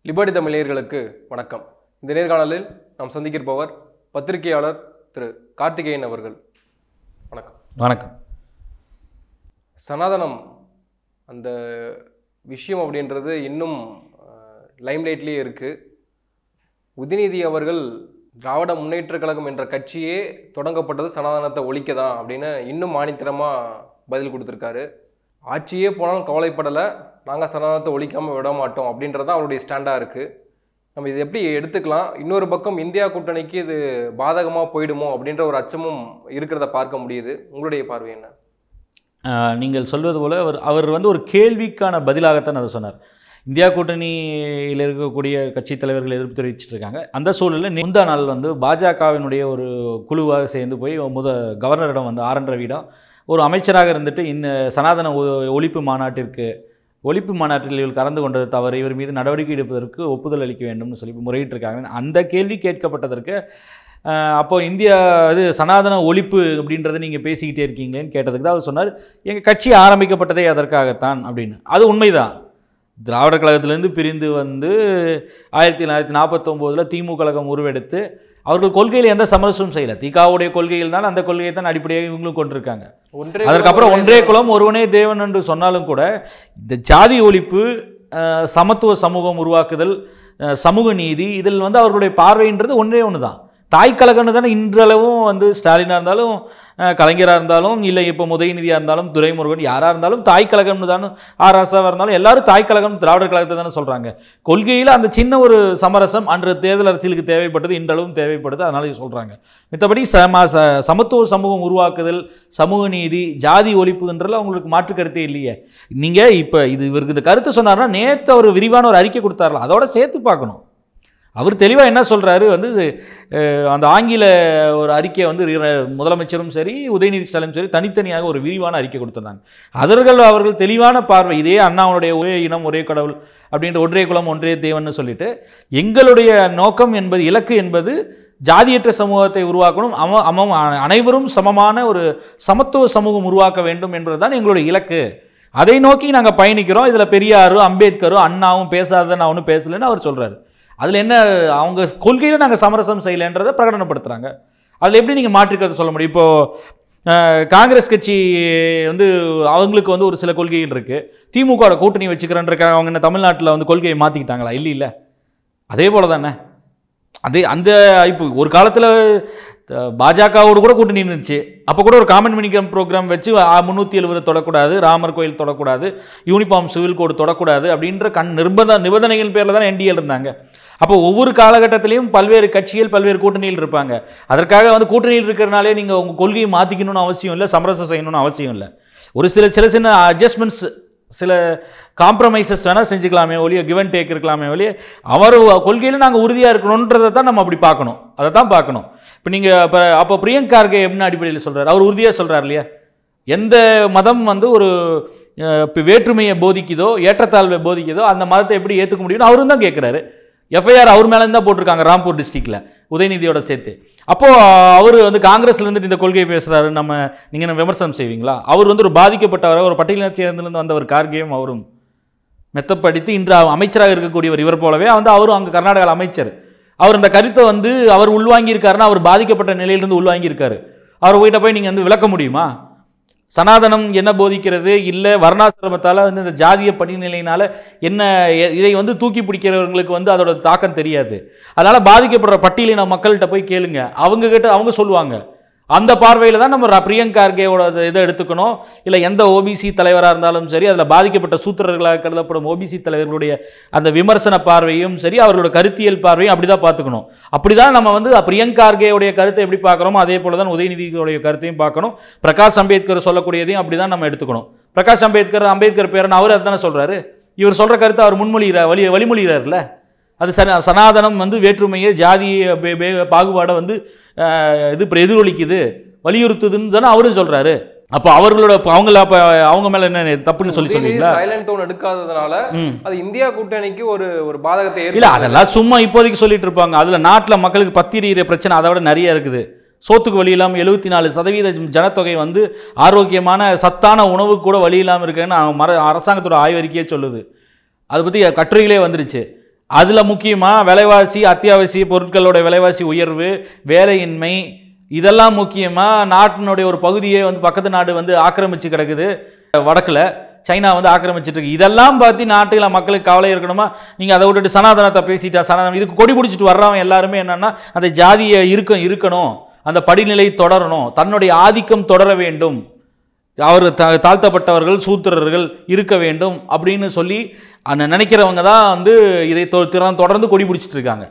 Liberty தமிழர்களுக்கு வணக்கம் இந்த நேர்காணலில் நாம் சந்திக்கிருப்பவர் பத்திரிகையாளர் திரு கார்த்திகேயன் அவர்கள் வணக்கம் வணக்கம் சனாதனம் அந்த விஷயம் அப்படின்றது இன்னும் லைம்லைட்லேயே இருக்குது உதயநிதி அவர்கள் திராவிட முன்னேற்றக் கழகம் என்ற கட்சியே தொடங்கப்பட்டது சனாதனத்தை ஒழிக்க தான் அப்படின்னு இன்னும் ஆணித்தரமாக பதில் கொடுத்துருக்காரு ஆட்சியே போனாலும் கவலைப்படலை நாங்கள் சனாதனத்தை ஒழிக்காமல் விட மாட்டோம் அப்படின்றது தான் அவருடைய ஸ்டாண்டாக இருக்குது நம்ம இது எப்படி எடுத்துக்கலாம் இன்னொரு பக்கம் இந்தியா கூட்டணிக்கு இது பாதகமாக போயிடுமோ அப்படின்ற ஒரு அச்சமும் இருக்கிறத பார்க்க முடியுது உங்களுடைய பார்வை என்ன ஆஹ் நீங்கள் சொல்வது போல அவர் அவர் வந்து ஒரு கேள்விக்கான பதிலாகத்தான் அதை சொன்னார் இந்தியா கூட்டணியில் இருக்கக்கூடிய கட்சி தலைவர்கள் எதிர்ப்பு தெரிவிச்சிட்டு இருக்காங்க அந்த சூழலில் முந்தா நாள் வந்து பாஜகவினுடைய ஒரு குழுவாக சேர்ந்து போய் முத கவர்னரிடம் வந்து ஆர் என் ரவியிடம் ஒரு அமைச்சராக இருந்துட்டு இந்த சனாதன ஒ- ஒழிப்பு மாநாட்டிற்கு ஒழிப்பு மாநாட்டில் இவர் கலந்து கொண்டது தவறு இவர் மீது நடவடிக்கை எடுப்பதற்கு ஒப்புதல் அளிக்க வேண்டும்னு சொல்லி முறையிட்டிருக்காங்க அந்த கேள்வி கேட்கப்பட்டதற்கு ஆஹ் அப்போ இந்தியா இது சனாதன ஒழிப்பு அப்படின்றத நீங்கள் பேசிக்கிட்டே இருக்கீங்களேன்னு கேட்டதுக்கு தான் அவர் சொன்னார் எங்கள் கட்சி ஆரம்பிக்கப்பட்டதே அதற்காகத்தான் அப்படின்னு அது உண்மைதான் திராவிடர் கழகத்திலேருந்து பிரிந்து வந்து ஆயிரத்தி தொள்ளாயிரத்தி நாற்பத்தொம்போதில் திமுக கழகம் உருவெடுத்து அவர்கள் கொள்கையில் எந்த சமரசமும் செய்யலை திகாவுடைய கொள்கையில் தான் அந்த கொள்கையை தான் அடிப்படையாக இவங்களும் கொண்டிருக்காங்க ஒன்றே அதற்கப்புறம் ஒன்றே குலம் ஒருவனே தேவன் என்று சொன்னாலும் கூட இந்த ஜாதி ஒழிப்பு அஹ், சமத்துவ சமூகம் உருவாக்குதல் அஹ், சமூக நீதி இதில் வந்து அவர்களுடைய பார்வைன்றது ஒன்றே ஒன்று தான் தாய் கழகம்னு தானே இன்றளவும் வந்து ஸ்டாலினாக இருந்தாலும் அஹ், கலைஞராக இருந்தாலும் இல்லை இப்போ உதயநிதியாக இருந்தாலும் துரைமுருகன் யாராக இருந்தாலும் தாய் கழகம்னு தானே ஆர் ஆசாவாக இருந்தாலும் எல்லாரும் தாய் கழகம் திராவிடர் கழகத்தை தானே சொல்கிறாங்க கொள்கையில் அந்த சின்ன ஒரு சமரசம் அன்று தேர்தல் அரசியலுக்கு தேவைப்பட்டது இன்றளவும் தேவைப்படுது அதனால சொல்கிறாங்க மித்தபடி சம ச சமத்துவ சமூகம் உருவாக்குதல் சமூக நீதி ஜாதி ஒழிப்புன்றதுல அவங்களுக்கு மாற்று கருத்தே இல்லையே நீங்கள் இப்போ இது இவருக்கு இந்த கருத்து சொன்னார்னா நேற்று அவர் விரிவான ஒரு அறிக்கை கொடுத்தாரலாம் அதோட சேர்த்து பார்க்கணும் அவர் தெளிவாக என்ன சொல்கிறாரு வந்து அஹ், அந்த ஆங்கில ஒரு அறிக்கையை வந்து இர- முதலமைச்சரும் சரி உதயநிதி ஸ்டாலினும் சரி தனித்தனியாக ஒரு விரிவான அறிக்கை கொடுத்திருந்தாங்க அவர்கள் அவர்கள் தெளிவான பார்வை இதே அண்ணாவுடைய ஒரே இனம் ஒரே கடவுள் அப்படின்ற ஒன்றே குலம் ஒன்றே தேவன்னு சொல்லிட்டு எங்களுடைய நோக்கம் என்பது இலக்கு என்பது ஜாதியற்ற சமூகத்தை உருவாக்கணும் அம அம அனைவரும் சமமான ஒரு சமத்துவ சமூகம் உருவாக்க வேண்டும் என்பதுதான் எங்களுடைய இலக்கு அதை நோக்கி நாங்கள் பயணிக்கிறோம் இதில் பெரியாரும் அம்பேத்கரும் அண்ணாவும் பேசாத நான் ஒன்றும் பேசலைன்னு அவர் சொல்கிறாரு அதில் என்ன அவங்க கொள்கையில் நாங்கள் சமரசம் செய்யலைன்றதை பிரகடனப்படுத்துகிறாங்க அதில் எப்படி நீங்கள் மாற்றிக்கிறது சொல்ல முடியும் இப்போது காங்கிரஸ் கட்சி வந்து அவங்களுக்கு வந்து ஒரு சில கொள்கைகள் இருக்குது திமுகவோட கூட்டணி வச்சுக்கிறேன்றக்காக அவங்க என்ன தமிழ்நாட்டில் வந்து கொள்கையை மாற்றிக்கிட்டாங்களா இல்லை இல்லை அதே போல தானே அதே அந்த இப்போ ஒரு காலத்தில் பாஜகவோடு கூட கூட்டணி இருந்துச்சு அப்போ கூட ஒரு காமன் மினிகம் ப்ரோக்ராம் வச்சு முந்நூற்றி எழுபது தொடக்கூடாது ராமர் கோயில் தொடக்கூடாது யூனிஃபார்ம் சிவில் கோடு தொடக்கூடாது அப்படின்ற கண் நிர்பந்த நிபந்தனைகள் பேரில் தான் என்டிஏ இருந்தாங்க அப்போ ஒவ்வொரு காலகட்டத்திலையும் பல்வேறு கட்சிகள் பல்வேறு கூட்டணியில் இருப்பாங்க அதற்காக வந்து கூட்டணியில் இருக்கிறனாலே நீங்கள் உங்கள் கொள்கையை மாற்றிக்கணும்னு அவசியம் இல்லை சமரசம் செய்யணும்னு அவசியம் இல்லை ஒரு சில சில சின்ன அட்ஜஸ்ட்மெண்ட்ஸ் சில காம்ப்ரமைசஸ் வேணால் செஞ்சுக்கலாமே ஒழிய கிவன் டேக் இருக்கலாமே ஒழிய அவர் கொள்கையில் நாங்கள் உறுதியாக இருக்கணுன்றதை தான் நம்ம அப்படி பார்க்கணும் அதை தான் பார்க்கணும் இப்போ நீங்கள் இப்போ அப்போ பிரியங்க் கார்கே என்ன அடிப்படையில் சொல்கிறார் அவர் உறுதியாக சொல்கிறார் இல்லையா எந்த மதம் வந்து ஒரு அஹ், இப்ப வேற்றுமையை போதிக்குதோ ஏற்றத்தாழ்வை போதிக்குதோ அந்த மதத்தை எப்படி ஏற்றுக்க முடியும்னு அவரும் தான் கேட்குறாரு எஃப்ஐஆர் அவர் மேலே தான் போட்டிருக்காங்க ராம்பூர் டிஸ்ட்ரிக்டில் உதயநிதியோட சேர்த்து அப்போது அவர் வந்து காங்கிரஸ்ல இருந்துட்டு இந்த கொள்கையை பேசுகிறாரு நம்ம நீங்கள் என்ன விமர்சனம் செய்வீங்களா அவர் வந்து ஒரு பாதிக்கப்பட்டவர் ஒரு பட்டியலின சேர்ந்திலிருந்து வந்தவர் கார்கேயும் அவரும் மெத்தப்படுத்தி இன்று அமைச்சராக இருக்கக்கூடியவர் இவர் போலவே வந்து அவரும் அங்கே கர்நாடகாவில் அமைச்சர் அவர் அந்த கருத்தை வந்து அவர் உள்வாங்கியிருக்காருன்னா அவர் பாதிக்கப்பட்ட நிலையிலிருந்து உள்வாங்கியிருக்காரு அவர் போயிட்ட போய் நீங்கள் வந்து விளக்க முடியுமா சனாதனம் என்ன போதிக்கிறது இல்லை வர்ணாசிரமத்தால் வந்து இந்த ஜாதிய படிநிலையினால என்ன எ- இதை வந்து தூக்கி பிடிக்கிறவங்களுக்கு வந்து அதோட தாக்கம் தெரியாது அதனால் பாதிக்கப்படுற பட்டியலின மக்கள்கிட்ட போய் கேளுங்க அவங்க கிட்ட அவங்க சொல்லுவாங்க அந்த பார்வையில் தான் நம்ம ர- பிரியங்க் கார்கேவோட இது- இதை எடுத்துக்கணும் இல்லை எந்த ஓபிசி தலைவராக இருந்தாலும் சரி அதில் பாதிக்கப்பட்ட சூத்திரர்களாக கருதப்படும் ஓபிசி தலைவர்களுடைய அந்த விமர்சன பார்வையும் சரி அவர்களோட கருத்தியல் பார்வையும் அப்படி தான் பார்த்துக்கணும் அப்படி தான் நம்ம வந்து பிரியங்க் கார்கேவுடைய கருத்தை எப்படி பார்க்குறோமோ அதே போல தான் உதயநிதியுடைய கருத்தையும் பார்க்கணும் பிரகாஷ் அம்பேத்கர் சொல்லக்கூடியதையும் அப்படி தான் நம்ம எடுத்துக்கணும் பிரகாஷ் அம்பேத்கர் அம்பேத்கர் பேரன் அவர் அதுதானே சொல்கிறாரு இவர் சொல்கிற கருத்தை அவர் முன்மொழிகிறார் வழி வழிமொழிகிறார்ல அது சன சனாதனம் வந்து வேற்றுமையை ஜாதிய பே- பே- பாகுபாடை வந்து அஹ், இது இப்ப எதிரொலிக்குது வலியுறுத்துதுன்னு தானே அவரும் சொல்கிறாரு அப்போ அவர்களோட அப்ப அவங்கள அப்போ அவங்க மேலே என்ன தப்புன்னு சொல்லி சொல்லுவீங்களா சைலண்ட் டோன் எடுக்காததுனால ம் அது இந்தியா கூட்டணிக்கு ஒரு ஒரு பாதகத்தை இல்ல ஏற்படுத்துது. அதெல்லாம் சும்மா இப்போதைக்கு சொல்லிட்டு இருப்பாங்க அதுல நாட்டுல மக்களுக்கு பத்திரிகிற பிரச்சனை அதை விட நிறைய இருக்குது சோத்துக்கு வழி இல்லாமல் எழுபத்தி நாலு சதவீத ஜனத்தொகை வந்து ஆரோக்கியமான சத்தான உணவுக்கு கூட வழி இல்லாமல் இருக்குன்னு அவங்க மர அரசாங்கத்தோட ஆய்வறிக்கையே சொல்லுது அதை பற்றி கட்டுரைகளே வந்துருச்சு அதில் முக்கியமாக விலைவாசி அத்தியாவசிய பொருட்களோட விலைவாசி உயர்வு வேலையின்மை இதெல்லாம் முக்கியமாக நாட்டினுடைய ஒரு பகுதியை வந்து பக்கத்து நாடு வந்து ஆக்கிரமிச்சு கிடக்குது வடக்கில் சைனா வந்து ஆக்கிரமிச்சிட்டு இருக்கு இதெல்லாம் பார்த்து நாட்டில் மக்களுக்கு கவலை இருக்கணுமா நீங்கள் அதை விட்டுட்டு சனாதனத்தை பேசிட்டா சனாதனம் இதுக்கு கொடி பிடிச்சிட்டு வர்றவன் எல்லாருமே என்னன்னா அந்த ஜாதியை இருக்க இருக்கணும் அந்த படிநிலை தொடரணும் தன்னுடைய ஆதிக்கம் தொடர வேண்டும் அவர் த தாழ்த்தப்பட்டவர்கள் சூத்திரர்கள் இருக்க வேண்டும் அப்படின்னு சொல்லி அந்த நினைக்கிறவங்க தான் வந்து இதை தொ- திற- தொடர்ந்து கொடி பிடிச்சிட்டு இருக்காங்க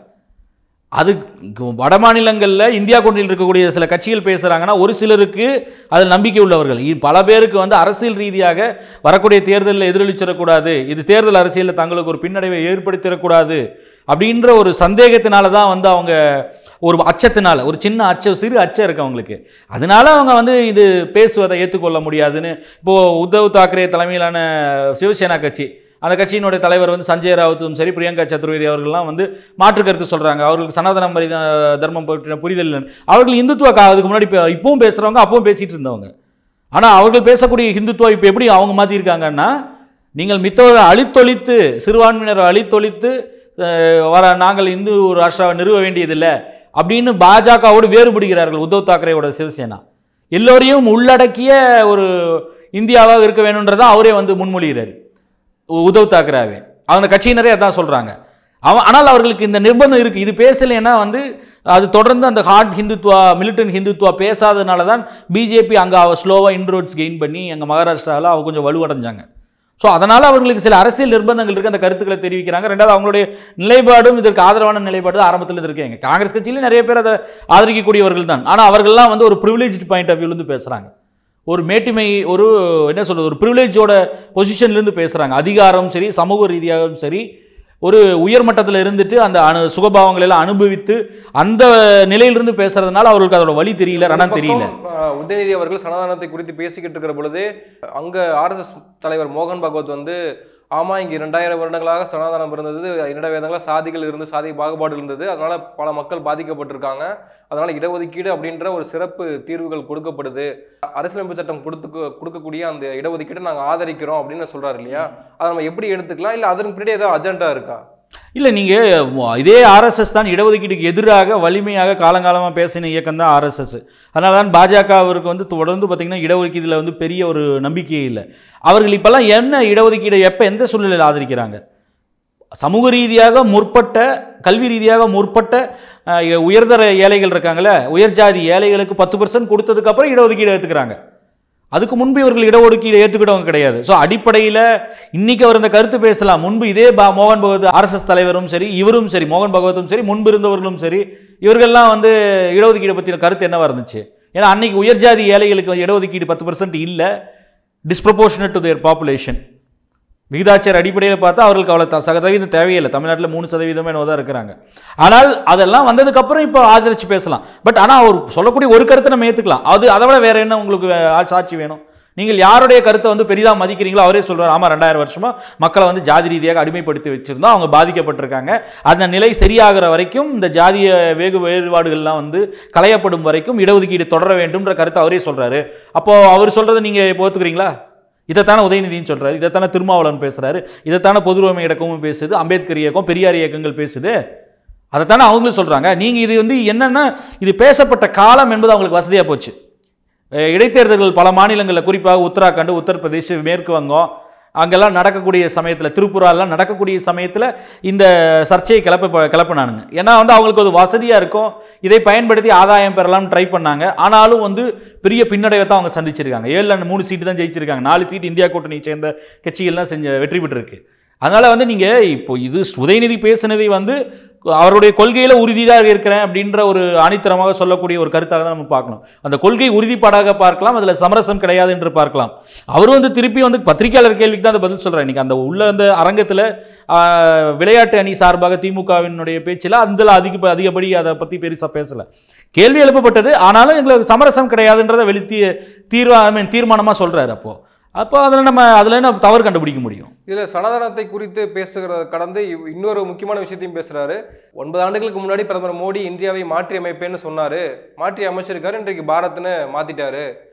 அது இங்க வட மாநிலங்களில் இந்தியா கூட்டணியில் இருக்கக்கூடிய சில கட்சிகள் பேசுகிறாங்கன்னா ஒரு சிலருக்கு அதில் நம்பிக்கை உள்ளவர்கள் இ- பல பேருக்கு வந்து அரசியல் ரீதியாக வரக்கூடிய தேர்தலில் எதிரொலிச்சிடக்கூடாது இது தேர்தல் அரசியலில் தங்களுக்கு ஒரு பின்னடைவை ஏற்படுத்திடக்கூடாது அப்படின்ற ஒரு சந்தேகத்தினால தான் வந்து அவங்க ஒரு அச்சத்தினால ஒரு சின்ன அச்சம் சிறு அச்சம் இருக்கு அவங்களுக்கு அதனால அவங்க வந்து இது பேசுவதை ஏற்றுக்கொள்ள முடியாதுன்னு இப்போது உத்தவ் தாக்கரே தலைமையிலான சிவசேனா கட்சி அந்த கட்சியினுடைய தலைவர் வந்து சஞ்சய் ராவத்தும் சரி பிரியங்கா சதுர்வேதி அவர்கள்லாம் வந்து மாற்று கருத்து சொல்கிறாங்க அவர்களுக்கு சனாதன மரித தர்மம் பற்றின புரிதல் இல்லை அவர்கள் இந்துத்துவ கா- அதுக்கு முன்னாடி பே- இப்பவும் பேசுகிறவங்க அப்பவும் பேசிகிட்டு இருந்தவங்க ஆனால் அவர்கள் பேசக்கூடிய ஹிந்துத்துவா இப்போ எப்படி அவங்க மாற்றிருக்காங்கன்னா நீங்கள் மித்தவரை அழித்தொழித்து சிறுபான்மையினரை அழித்தொழித்து அஹ், வர நாங்கள் இந்து ராஷ்டிராவை நிறுவ வேண்டியதில்லை அப்படின்னு பாஜகவோடு வேறுபடுகிறார்கள் உத்தவ் தாக்கரேவோட சிவசேனா எல்லோரையும் உள்ளடக்கிய ஒரு இந்தியாவாக இருக்க வேணுன்றதை அவரே வந்து முன்மொழிகிறார் உ- உத்தவ் தாக்கரேவே அவங்க கட்சியினரே அதான் சொல்கிறாங்க அவன் ஆனால் அவர்களுக்கு இந்த நிர்பந்தம் இருக்குது இது பேசலைன்னா வந்து அது தொடர்ந்து அந்த ஹார்ட் ஹிந்துத்வா மிலிட்டன் ஹிந்துத்வா பேசாதனால தான் பிஜேபி அங்கே ஸ்லோவாக இன்ரோட்ஸ் கெயின் பண்ணி அங்கே மகாராஷ்டிராவில் அவங்க கொஞ்சம் வலுவடைஞ்சாங்க ஸோ அதனால் அவர்களுக்கு சில அரசியல் நிர்பந்தங்கள் இருக்குது அந்த கருத்துக்களை தெரிவிக்கிறாங்க ரெண்டாவது அவங்களுடைய நிலைப்பாடும் இதற்கு ஆதரவான நிலைப்பாடு தான் ஆரம்பத்தில் இருக்காங்க காங்கிரஸ் கட்சியில நிறைய பேர் அதை ஆதரிக்கக்கூடியவர்கள் தான் ஆனால் அவர்கள்லாம் வந்து ஒரு ப்ரிவிலேஜ் பாயிண்ட் ஆஃப் வியூலேருந்து பேசுகிறாங்க ஒரு மேட்டிமை ஒரு என்ன சொல்றது ஒரு ப்ரிவிலேஜோட பொசிஷன்லேருந்து பேசுகிறாங்க அதிகாரம் சரி சமூக ரீதியாகவும் சரி ஒரு உயர் மட்டத்தில் இருந்துட்டு அந்த அனு சுகபாவங்களை எல்லாம் அனுபவித்து அந்த நிலையிலிருந்து பேசுறதுனால அவர்களுக்கு அதோட வழி தெரியல ரணம் ஒரு தெரியல பக்கம், அஹ், உதயநிதி அவர்கள் சனாதனத்தை குறித்து பேசிக்கிட்டு இருக்கிற பொழுது அங்க ஆர்எஸ்எஸ் தலைவர் மோகன் பகவத் வந்து ஆமா இங்க இரண்டாயிரம் வருடங்களாக சனாதனம் இருந்தது இரண்டாயிரம் வருடங்களாக சாதிகள் இருந்து சாதி பாகுபாடு இருந்தது அதனால பல மக்கள் பாதிக்கப்பட்டிருக்காங்க அதனால இடஒதுக்கீடு அப்படின்ற ஒரு சிறப்பு தீர்வுகள் கொடுக்கப்படுது அரசியலமைப்பு சட்டம் கொடுத்து கொடுக்கக்கூடிய அந்த இடஒதுக்கீட்டை நாங்க ஆதரிக்கிறோம் அப்படின்னு சொல்றாரு இல்லையா அதை நம்ம எப்படி எடுத்துக்கலாம் இல்ல அதற்கு பின்னாடி ஏதாவது அஜெண்டா இருக்கா இல்லை நீங்கள் இதே ஆர்எஸ்எஸ் தான் இடஒதுக்கீட்டுக்கு எதிராக வலிமையாக காலங்காலமாக பேசின இயக்கம் தான் ஆர்எஸ்எஸ் அதனால தான் பாஜக அவருக்கு வந்து தொடர்ந்து பார்த்தீங்கன்னா இடஒதுக்கீட்டில் வந்து பெரிய ஒரு நம்பிக்கையே இல்லை அவர்கள் இப்போல்லாம் என்ன இடஒதுக்கீடை எப்போ எந்த சூழ்நிலையில் ஆதரிக்கிறாங்க சமூக ரீதியாக முற்பட்ட கல்வி ரீதியாக முற்பட்ட அஹ், உயர்தர ஏழைகள் இருக்காங்களே உயர்ஜாதி ஏழைகளுக்கு பத்து பர்சன்ட் கொடுத்ததுக்கப்புறம் இடஒதுக்கீடு ஏற்றுக்கிறாங்க அதுக்கு முன்பு இவர்கள் இடஒதுக்கீடு ஏற்றுக்கிட்டவங்க கிடையாது ஸோ அடிப்படையில் இன்னைக்கு அவர் இந்த கருத்து பேசலாம் முன்பு இதே பா மோகன் பகவத் ஆர்எஸ்எஸ் தலைவரும் சரி இவரும் சரி மோகன் பகவத்தும் சரி முன்பு இருந்தவர்களும் சரி இவர்கள்லாம் வந்து இடஒதுக்கீடு பற்றின கருத்து என்னவா இருந்துச்சு ஏன்னா அன்னைக்கு உயர்ஜாதி ஏழைகளுக்கு இடஒதுக்கீடு பத்து பர்சன்ட் இல்லை டிஸ்ப்ரப்போர்ஷனட் டு தேர் பாப்புலேஷன் விகிதாச்சார அடிப்படையில் பார்த்தா அவர்களுக்கு அவ்வளோ த- சதவீதம் தேவையில்லை தமிழ்நாட்டில் மூணு சதவீதம் என்னவோ தான் இருக்கிறாங்க ஆனால் அதெல்லாம் வந்ததுக்கப்புறம் இப்போ ஆதரிச்சு பேசலாம் பட் ஆனால் அவர் சொல்லக்கூடிய ஒரு கருத்தை நம்ம ஏற்றுக்கலாம் அது அதை விட வேற என்ன உங்களுக்கு வே- சாட்சி வேணும் நீங்கள் யாருடைய கருத்தை வந்து பெரிதாக மதிக்கிறீங்களோ அவரே சொல்றாரு ஆமாம் ரெண்டாயிரம் வருஷமா மக்களை வந்து ஜாதி ரீதியாக அடிமைப்படுத்தி வச்சிருந்தோம் அவங்க பாதிக்கப்பட்டிருக்காங்க அந்த நிலை சரியாகிற வரைக்கும் இந்த ஜாதிய வேகு வேறுபாடுகள்லாம் வந்து களையப்படும் வரைக்கும் இடஒதுக்கீடு தொடர வேண்டும்ன்ற கருத்தை அவரே சொல்றாரு அப்போ அவர் சொல்றதை நீங்க இப்போ ஒத்துக்கிறீங்களா இதைத்தானே உதயநிதின்னு சொல்றாரு இதைத்தானே திருமாவளவன் பேசுறாரு இதைத்தானே பொதுவுடைமை இயக்கமும் பேசுது அம்பேத்கர் இயக்கம் பெரியார் இயக்கங்கள் பேசுது அதைத்தானே அவங்களும் சொல்றாங்க நீங்க இது வந்து என்னன்னா இது பேசப்பட்ட காலம் என்பது அவங்களுக்கு வசதியா போச்சு அஹ் இடைத்தேர்தல்கள் பல மாநிலங்களில் குறிப்பாக உத்தராகண்ட் உத்தரப்பிரதேஷ் மேற்கு வங்கம் அங்கெல்லாம் நடக்கக்கூடிய சமயத்தில் திருப்புராலாம் நடக்கக்கூடிய சமயத்தில் இந்த சர்ச்சையை கிளப்ப கிளப்பினானுங்க ஏன்னா வந்து அவங்களுக்கு அது வசதியாக இருக்கும் இதை பயன்படுத்தி ஆதாயம் பெறலாம்னு ட்ரை பண்ணாங்க ஆனாலும் வந்து பெரிய பின்னடைவை தான் அவங்க சந்திச்சிருக்காங்க ஏழு மூணு சீட்டு தான் ஜெயிச்சிருக்காங்க நாலு சீட் இந்தியா கூட்டணியை சேர்ந்த கட்சிகள்லாம் செஞ்ச வெற்றி பெற்றிருக்கு அதனால வந்து நீங்க இப்போ இது உதயநிதி பேசினதை வந்து அவருடைய கொள்கையில உறுதியாக இருக்கிறேன் அப்படின்ற ஒரு ஆணித்தரமாக சொல்லக்கூடிய ஒரு கருத்தாக தான் நம்ம பார்க்கணும் அந்த கொள்கை உறுதிப்பாடாக பார்க்கலாம் அதுல சமரசம் கிடையாது என்று பார்க்கலாம் அவர் வந்து திருப்பி வந்து பத்திரிகையாளர் கேள்விக்கு தான் அந்த பதில் சொல்றாரு இன்னைக்கு அந்த உள்ள அந்த அரங்கத்துல ஆஹ், விளையாட்டு அணி சார்பாக திமுகவினுடைய பேச்சில் அந்த அதிக அதிகப்படி அதை பத்தி பெருசா பேசல கேள்வி எழுப்பப்பட்டது ஆனாலும் எங்களுக்கு சமரசம் கிடையாதுன்றதை வெளித்தி தீர்வா ஐ மீன் தீர்மானமா சொல்றாரு அப்போ அப்போ அதில் நம்ம அதில் என்ன தவறு கண்டுபிடிக்க முடியும் இதுல சனாதனத்தை குறித்து பேசுகிறத கடந்து இவ்- இன்னொரு முக்கியமான விஷயத்தையும் பேசுறாரு ஒன்பது ஆண்டுகளுக்கு முன்னாடி பிரதமர் மோடி இந்தியாவை மாற்றி அமைப்பேன்னு சொன்னாரு மாற்றி அமைச்சிருக்காரு இன்றைக்கு பாரத்னு மாத்திட்டாரு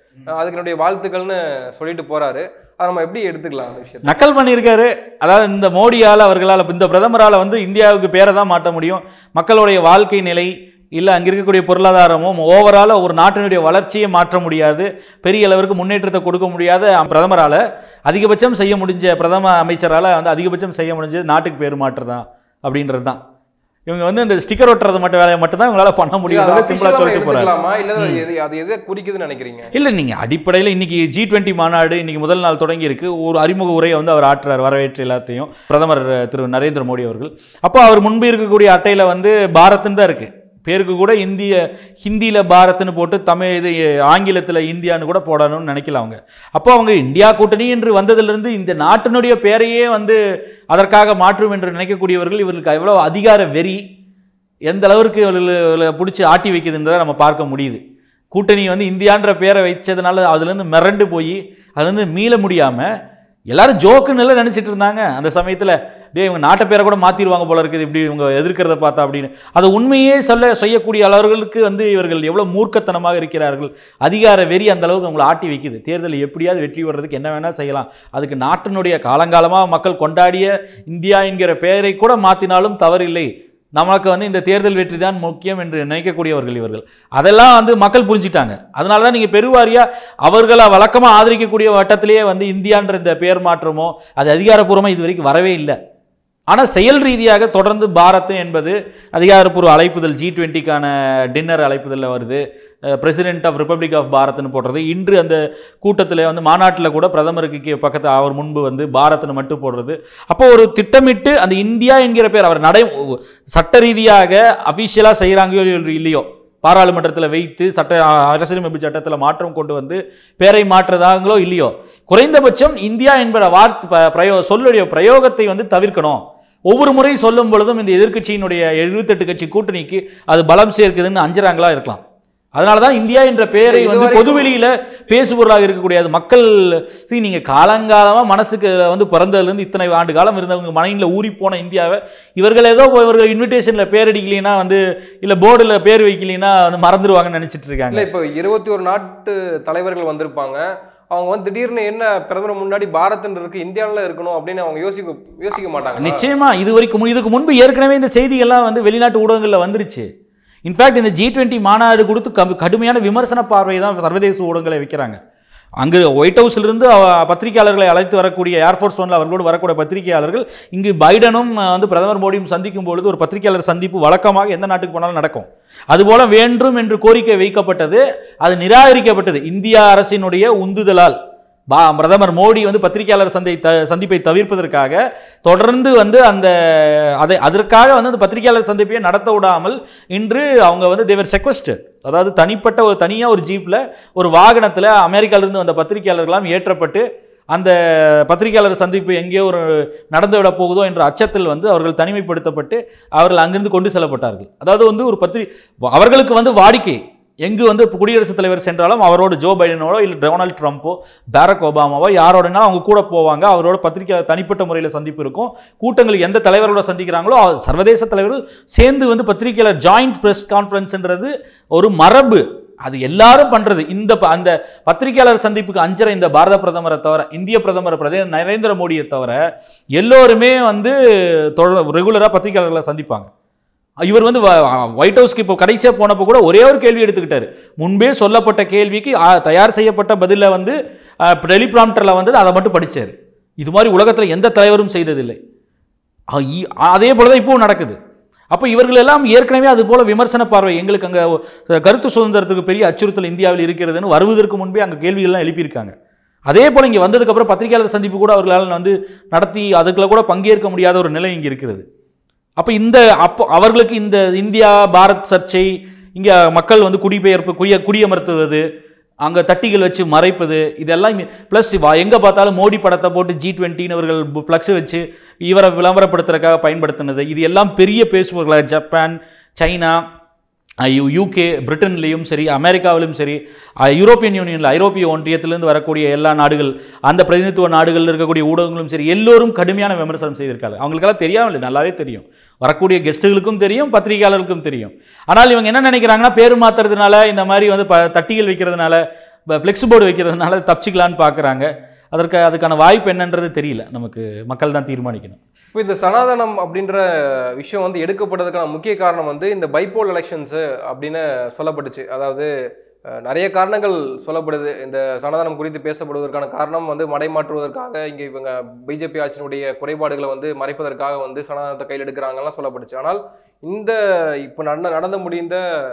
அதுக்கு என்னுடைய வாழ்த்துக்கள்னு சொல்லிட்டு போறாரு அதை நம்ம எப்படி எடுத்துக்கலாம் அந்த விஷயத்தை நக்கல் பண்ணியிருக்காரு அதாவது இந்த மோடியால் அவர்களால் இந்த பிரதமரால் வந்து இந்தியாவுக்கு பேரை தான் மாற்ற முடியும் மக்களுடைய வாழ்க்கை நிலை இல்லை அங்கே இருக்கக்கூடிய பொருளாதாரமும் ஓவராலாக ஒரு நாட்டினுடைய வளர்ச்சியை மாற்ற முடியாது பெரிய அளவிற்கு முன்னேற்றத்தை கொடுக்க முடியாத பிரதமரால் அதிகபட்சம் செய்ய முடிஞ்ச பிரதம அமைச்சரால் வந்து அதிகபட்சம் செய்ய முடிஞ்சது நாட்டுக்கு பேர் மாற்றுதான் அப்படின்றது தான் இவங்க வந்து இந்த ஸ்டிக்கர் ஒட்டுறது மட்டும் வேலையை மட்டும் தான் இவங்களால பண்ண முடியும் சிம்பிளாக சொல்லிட்டு போகிறாங்க எடுத்துக்கலாமா இல்ல அது எது அது எதை குறிக்குதுன்னு நினைக்கிறீங்க இல்லை நீங்கள் அடிப்படையில் இன்னைக்கு ஜி டுவெண்ட்டி மாநாடு இன்னைக்கு முதல் நாள் தொடங்கி இருக்கு ஒரு அறிமுக உரையை வந்து அவர் ஆற்றுறார் வரவேற்று எல்லாத்தையும் பிரதமர் திரு நரேந்திர மோடி அவர்கள் அப்போ அவர் முன்பு இருக்கக்கூடிய அட்டையில் வந்து பாரத்னு தான் இருக்கு பேருக்கு கூட இந்திய ஹிந்தியில் பாரத்னு போட்டு தமிழ் இது ஆங்கிலத்தில் இந்தியான்னு கூட போடணும்னு நினைக்கல அவங்க அப்போ அவங்க இந்தியா கூட்டணி என்று வந்ததிலிருந்து இந்த நாட்டினுடைய பேரையே வந்து அதற்காக மாற்றும் என்று நினைக்கக்கூடியவர்கள் இவர்களுக்கு எவ்வளோ அதிகார வெறி எந்த அளவிற்கு இவர்களை பிடிச்சி ஆட்டி வைக்குதுன்றதை நம்ம பார்க்க முடியுது கூட்டணி வந்து இந்தியான்ற பேரை வச்சதுனால அதுலேருந்து மிரண்டு போய் அதுலேருந்து மீள முடியாமல் எல்லாரும் ஜோக்குன்னு எல்லாம் நினச்சிட்டு இருந்தாங்க அந்த சமயத்தில் டேய் இவங்க நாட்டை பேரை கூட மாற்றிடுவாங்க போல இருக்குது இப்படி இவங்க எதிர்க்கிறத பார்த்தா அப்படின்னு அது உண்மையே சொல்ல செய்யக்கூடிய அளவர்களுக்கு வந்து இவர்கள் எவ்வளோ மூர்க்கத்தனமாக இருக்கிறார்கள் அதிகார வெறி அந்த அளவுக்கு அவங்களை ஆட்டி வைக்குது தேர்தலில் எப்படியாவது வெற்றி பெறதுக்கு என்ன வேணால் செய்யலாம் அதுக்கு நாட்டினுடைய காலங்காலமாக மக்கள் கொண்டாடிய இந்தியா என்கிற பெயரை கூட மாற்றினாலும் தவறில்லை நமக்கு வந்து இந்த தேர்தல் வெற்றி தான் முக்கியம் என்று நினைக்கக்கூடியவர்கள் இவர்கள் அதெல்லாம் வந்து மக்கள் புரிஞ்சிட்டாங்க அதனால தான் நீங்கள் பெருவாரியாக அவர்களை வழக்கமாக ஆதரிக்கக்கூடிய வட்டத்திலேயே வந்து இந்தியான்ற இந்த பெயர் மாற்றமோ அது அதிகாரப்பூர்வமாக இது வரைக்கும் வரவே இல்லை ஆனால் செயல் ரீதியாக தொடர்ந்து பாரத் என்பது அதிகாரப்பூர்வ அழைப்புதல் ஜி டுவெண்ட்டிக்கான டின்னர் அழைப்புதலில் வருது பிரசிடென்ட் ஆஃப் ரிப்பப்ளிக் ஆஃப் பாரத்னு போடுறது இன்று அந்த கூட்டத்தில் வந்து மாநாட்டில் கூட பிரதமருக்கு கீ- பக்கத்து அவர் முன்பு வந்து பாரத்னு மட்டும் போடுறது அப்போ ஒரு திட்டமிட்டு அந்த இந்தியா என்கிற பேர் அவர் நடை சட்ட ரீதியாக அஃபிஷியலாக செய்கிறாங்கயோ இல்லையோ பாராளுமன்றத்தில் வைத்து சட்ட அரசியலமைப்பு சட்டத்தில் மாற்றம் கொண்டு வந்து பேரை மாற்றுறதாங்களோ இல்லையோ குறைந்தபட்சம் இந்தியா என்பத வார்த்தை ப- பிரயோ சொல்லுடைய பிரயோகத்தை வந்து தவிர்க்கணும் ஒவ்வொரு முறை சொல்லும் பொழுதும் இந்த எதிர்க்கட்சியினுடைய எழுபத்தெட்டு கட்சி கூட்டணிக்கு அது பலம் சேர்க்குதுன்னு அஞ்சுறாங்களா இருக்கலாம் அதனால தான் இந்தியா என்ற பெயரை வந்து இதுவரைக்கும் பொதுவெளியில பேசுபொருளாக இருக்கக்கூடிய அது மக்கள் see, நீங்க காலங்காலமா மனசுக்கு வந்து பிறந்ததுலேருந்து இத்தனை ஆண்டு காலம் இருந்தவங்க மைண்டில் ஊறி போன இந்தியாவை இவர்கள் ஏதோ இவர்கள் இன்விடேஷன்ல பேர் அடிக்கலைன்னா வந்து இல்ல போர்டுல பேர் வைக்கலைன்னா வந்து மறந்துடுவாங்கன்னு நினைச்சிட்டு இருக்காங்க இல்ல இப்போ இருபத்தி ஒரு நாட்டு தலைவர்கள் வந்திருப்பாங்க அவங்க வந்து திடீர்னு என்ன பிரதமர் முன்னாடி பாரத்ன்னு இருக்கு இந்தியாவில் இருக்கணும் அப்படின்னு அவங்க யோசிக்க யோசிக்க மாட்டாங்க நிச்சயமா இது வரைக்கும் மு- இதுக்கு முன்பு ஏற்கனவே இந்த செய்திகள்லாம் வந்து வெளிநாட்டு ஊடகங்களில் வந்துருச்சு இன்ஃபேக்ட் இந்த ஜி டுவெண்ட்டி மாநாடு கொடுத்து கடு- கடுமையான விமர்சன பார்வை தான் சர்வதேச ஊடகங்களை வைக்கிறாங்க அங்கு ஒயிட் ஹவுஸ்லேருந்து பத்திரிகையாளர்களை அழைத்து வரக்கூடிய ஏர்ஃபோர்ஸ் ஒன்ல அவர்களோடு வரக்கூடிய பத்திரிகையாளர்கள் இங்கு பைடனும் அஹ், வந்து பிரதமர் மோடியும் சந்திக்கும் பொழுது ஒரு பத்திரிகையாளர் சந்திப்பு வழக்கமாக எந்த நாட்டுக்கு போனாலும் நடக்கும் அதுபோல வேண்டும் என்று கோரிக்கை வைக்கப்பட்டது அது நிராகரிக்கப்பட்டது இந்தியா அரசினுடைய உந்துதலால் பா பிரதமர் மோடி வந்து பத்திரிகையாளர் சந்தை த சந்திப்பை தவிர்ப்பதற்காக தொடர்ந்து வந்து அந்த அதை அதற்காக வந்து அந்த பத்திரிகையாளர் சந்திப்பையை நடத்த விடாமல் இன்று அவங்க வந்து தேவர் செக்வஸ்ட் அதாவது தனிப்பட்ட ஒரு தனியாக ஒரு ஜீப்பில் ஒரு வாகனத்தில் அமெரிக்காவிலிருந்து வந்த பத்திரிகையாளர்களாம் ஏற்றப்பட்டு அந்த பத்திரிகையாளர் சந்திப்பு எங்கேயோ ஒரு நடந்து விட போகுதோ என்ற அச்சத்தில் வந்து அவர்கள் தனிமைப்படுத்தப்பட்டு அவர்கள் அங்கிருந்து கொண்டு செல்லப்பட்டார்கள் அதாவது வந்து ஒரு பத்திரி அவர்களுக்கு வந்து வாடிக்கை எங்கு வந்து இப்ப குடியரசுத் தலைவர் சென்றாலும் அவரோட ஜோ பைடனோட இல்லை டொனால்ட் ட்ரம்ப்போ பாரக் ஒபாமாவோ யாரோடனாலும் அவங்க கூட போவாங்க அவரோட பத்திரிகை தனிப்பட்ட முறையில் சந்திப்பு இருக்கும் கூட்டங்கள் எந்த தலைவரோட சந்திக்கிறாங்களோ அவ- சர்வதேச தலைவர்கள் சேர்ந்து வந்து பத்திரிகையாளர் ஜாயிண்ட் பிரஸ் கான்ஃபரன்ஸ்ன்றது ஒரு மரபு அது எல்லாரும் பண்றது இந்த ப- அந்த பத்திரிகையாளர் சந்திப்புக்கு அஞ்சற இந்த பாரத பிரதமரை தவிர இந்திய பிரதமர் பிரதே நரேந்திர மோடியை தவிர எல்லோருமே வந்து ரெகுலராக பத்திரிகையாளர்களை சந்திப்பாங்க இவர் வந்து வ- ஒயிட் ஹவுஸ்க்கு இப்போ கடைசியாக போனப்போ கூட ஒரே ஒரு கேள்வி எடுத்துக்கிட்டாரு முன்பே சொல்லப்பட்ட கேள்விக்கு ஆ, தயார் செய்யப்பட்ட பதிலில் வந்து டெலிபிராம்டரில் வந்தது அதை மட்டும் படிச்சாரு இது மாதிரி உலகத்தில் எந்த தலைவரும் செய்ததில்லை அ, இ- அதே போல தான் இப்போவும் நடக்குது அப்போ இவர்கள் எல்லாம் ஏற்கனவே அது போல விமர்சன பார்வை எங்களுக்கு அங்கே கருத்து சுதந்திரத்துக்கு பெரிய அச்சுறுத்தல் இந்தியாவில் இருக்கிறதுன்னு வருவதற்கு முன்பே அங்கே கேள்விகள்லாம் எழுப்பியிருக்காங்க அதே போல் இங்கே வந்ததுக்கப்புறம் பத்திரிகையாளர் சந்திப்பு கூட அவர்களால் வந்து நடத்தி அதுக்குள்ள கூட பங்கேற்க முடியாத ஒரு நிலை இங்கே இருக்கிறது அப்போ இந்த அப்போ அவர்களுக்கு இந்த இந்தியா பாரத் சர்ச்சை இங்கே மக்கள் வந்து குடிபெயர்ப்பு குடிய குடியமர்த்துவது அங்கே தட்டிகள் வச்சு மறைப்பது இதெல்லாம் ப்ளஸ் எங்கே பார்த்தாலும் மோடி படத்தை போட்டு ஜி டுவெண்ட்டின்னு அவர்கள் ஃப்ளக்ஸ் வச்சு இவரை விளம்பரப்படுத்துறதுக்காக பயன்படுத்தினது இது எல்லாம் பெரிய பேசுபவர்களாக ஜப்பான் சைனா யூகே பிரிட்டன்லேயும் சரி அமெரிக்காவிலும் சரி அஹ், யூரோப்பியன் யூனியனில் ஐரோப்பிய ஒன்றியத்திலிருந்து வரக்கூடிய எல்லா நாடுகள் அந்த பிரதிநிதித்துவ நாடுகளில் இருக்கக்கூடிய ஊடகங்களும் சரி எல்லோரும் கடுமையான விமர்சனம் செய்திருக்காங்க அவங்களுக்கெல்லாம் தெரியாமல் இல்லை நல்லாவே தெரியும் வரக்கூடிய கெஸ்ட்டுகளுக்கும் தெரியும் பத்திரிகையாளர்களுக்கும் தெரியும் ஆனால் இவங்க என்ன நினைக்கிறாங்கன்னா பேர் மாத்துறதுனால இந்த மாதிரி வந்து ப தட்டிகள் வைக்கிறதுனால இப்போ ஃப்ளெக்ஸ் போர்டு வைக்கிறதுனால தப்பிச்சிக்கலான்னு பார்க்குறாங்க அதற்கு அதுக்கான வாய்ப்பு என்னன்றது தெரியல நமக்கு மக்கள் தான் தீர்மானிக்கணும் இப்போ இந்த சனாதனம் அப்படின்ற விஷயம் வந்து எடுக்கப்பட்டதுக்கான முக்கிய காரணம் வந்து இந்த பைப்போல் எலெக்ஷன்ஸு அப்படின்னு சொல்லப்பட்டுச்சு அதாவது அஹ், நிறைய காரணங்கள் சொல்லப்படுது இந்த சனாதனம் குறித்து பேசப்படுவதற்கான காரணம் வந்து மடைமாற்றுவதற்காக இங்கே இவங்க பிஜேபி ஆட்சியினுடைய குறைபாடுகளை வந்து மறைப்பதற்காக வந்து சனாதனத்தை கையில் எடுக்கிறாங்கலாம் சொல்லப்பட்டுச்சு ஆனால் இந்த இப்போ நடந்த நடந்து முடிந்த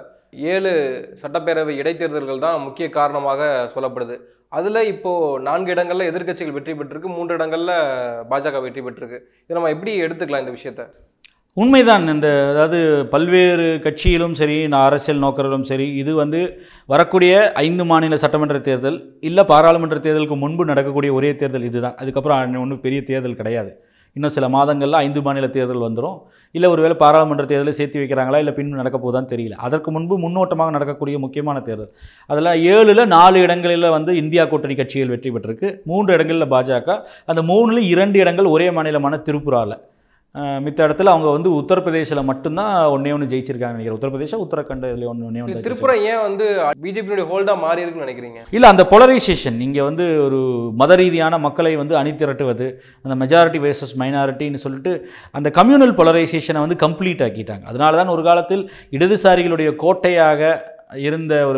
ஏழு சட்டப்பேரவை இடைத்தேர்தல்கள் தான் முக்கிய காரணமாக சொல்லப்படுது அதில் இப்போ நான்கு இடங்கள்ல எதிர்க்கட்சிகள் வெற்றி பெற்றிருக்கு மூன்று இடங்கள்ல பாஜக வெற்றி பெற்றிருக்கு இதை நம்ம எப்படி எடுத்துக்கலாம் இந்த விஷயத்த உண்மைதான் இந்த அதாவது பல்வேறு கட்சியிலும் சரி நான் அரசியல் நோக்கர்களும் சரி இது வந்து வரக்கூடிய ஐந்து மாநில சட்டமன்ற தேர்தல் இல்லை பாராளுமன்ற தேர்தலுக்கு முன்பு நடக்கக்கூடிய ஒரே தேர்தல் இதுதான் அதுக்கப்புறம் ஒன்றும் பெரிய தேர்தல் கிடையாது இன்னும் சில மாதங்களில் ஐந்து மாநில தேர்தல் வந்துடும் இல்லை ஒருவேளை பாராளுமன்ற தேர்தலை சேர்த்து வைக்கிறாங்களா இல்லை பின் நடக்க போதான்னு தெரியல அதற்கு முன்பு முன்னோட்டமாக நடக்கக்கூடிய முக்கியமான தேர்தல் அதில் ஏழில் நாலு இடங்களில் வந்து இந்தியா கூட்டணி கட்சிகள் வெற்றி பெற்றிருக்கு மூன்று இடங்களில் பாஜக அந்த மூணில் இரண்டு இடங்கள் ஒரே மாநிலமான திரிபுராவில் அஹ் மித்த இடத்துல அவங்க வந்து உத்தரப்பிரதேசில் மட்டும்தான் ஒன்றே ஒன்று ஜெயிச்சிருக்காங்க நினைக்கிறேன் உத்தரப்பிரதேசம் உத்தரகண்ட் இதில் ஒன்று ஒன்றே ஒன்று திரிபுரா ஏன் வந்து பிஜேபியினுடைய ஹோல்டா மாறி இருக்குன்னு நினைக்கிறீங்க இல்லை அந்த பொலரைசேஷன் இங்கே வந்து ஒரு மத ரீதியான மக்களை வந்து அணிதிரட்டுவது அந்த மெஜாரிட்டி வேர்சஸ் மைனாரிட்டின்னு சொல்லிட்டு அந்த கம்யூனல் பொலரைசேஷனை வந்து கம்ப்ளீட் ஆக்கிட்டாங்க அதனால தான் ஒரு காலத்தில் இடதுசாரிகளுடைய கோட்டையாக இருந்த ஒரு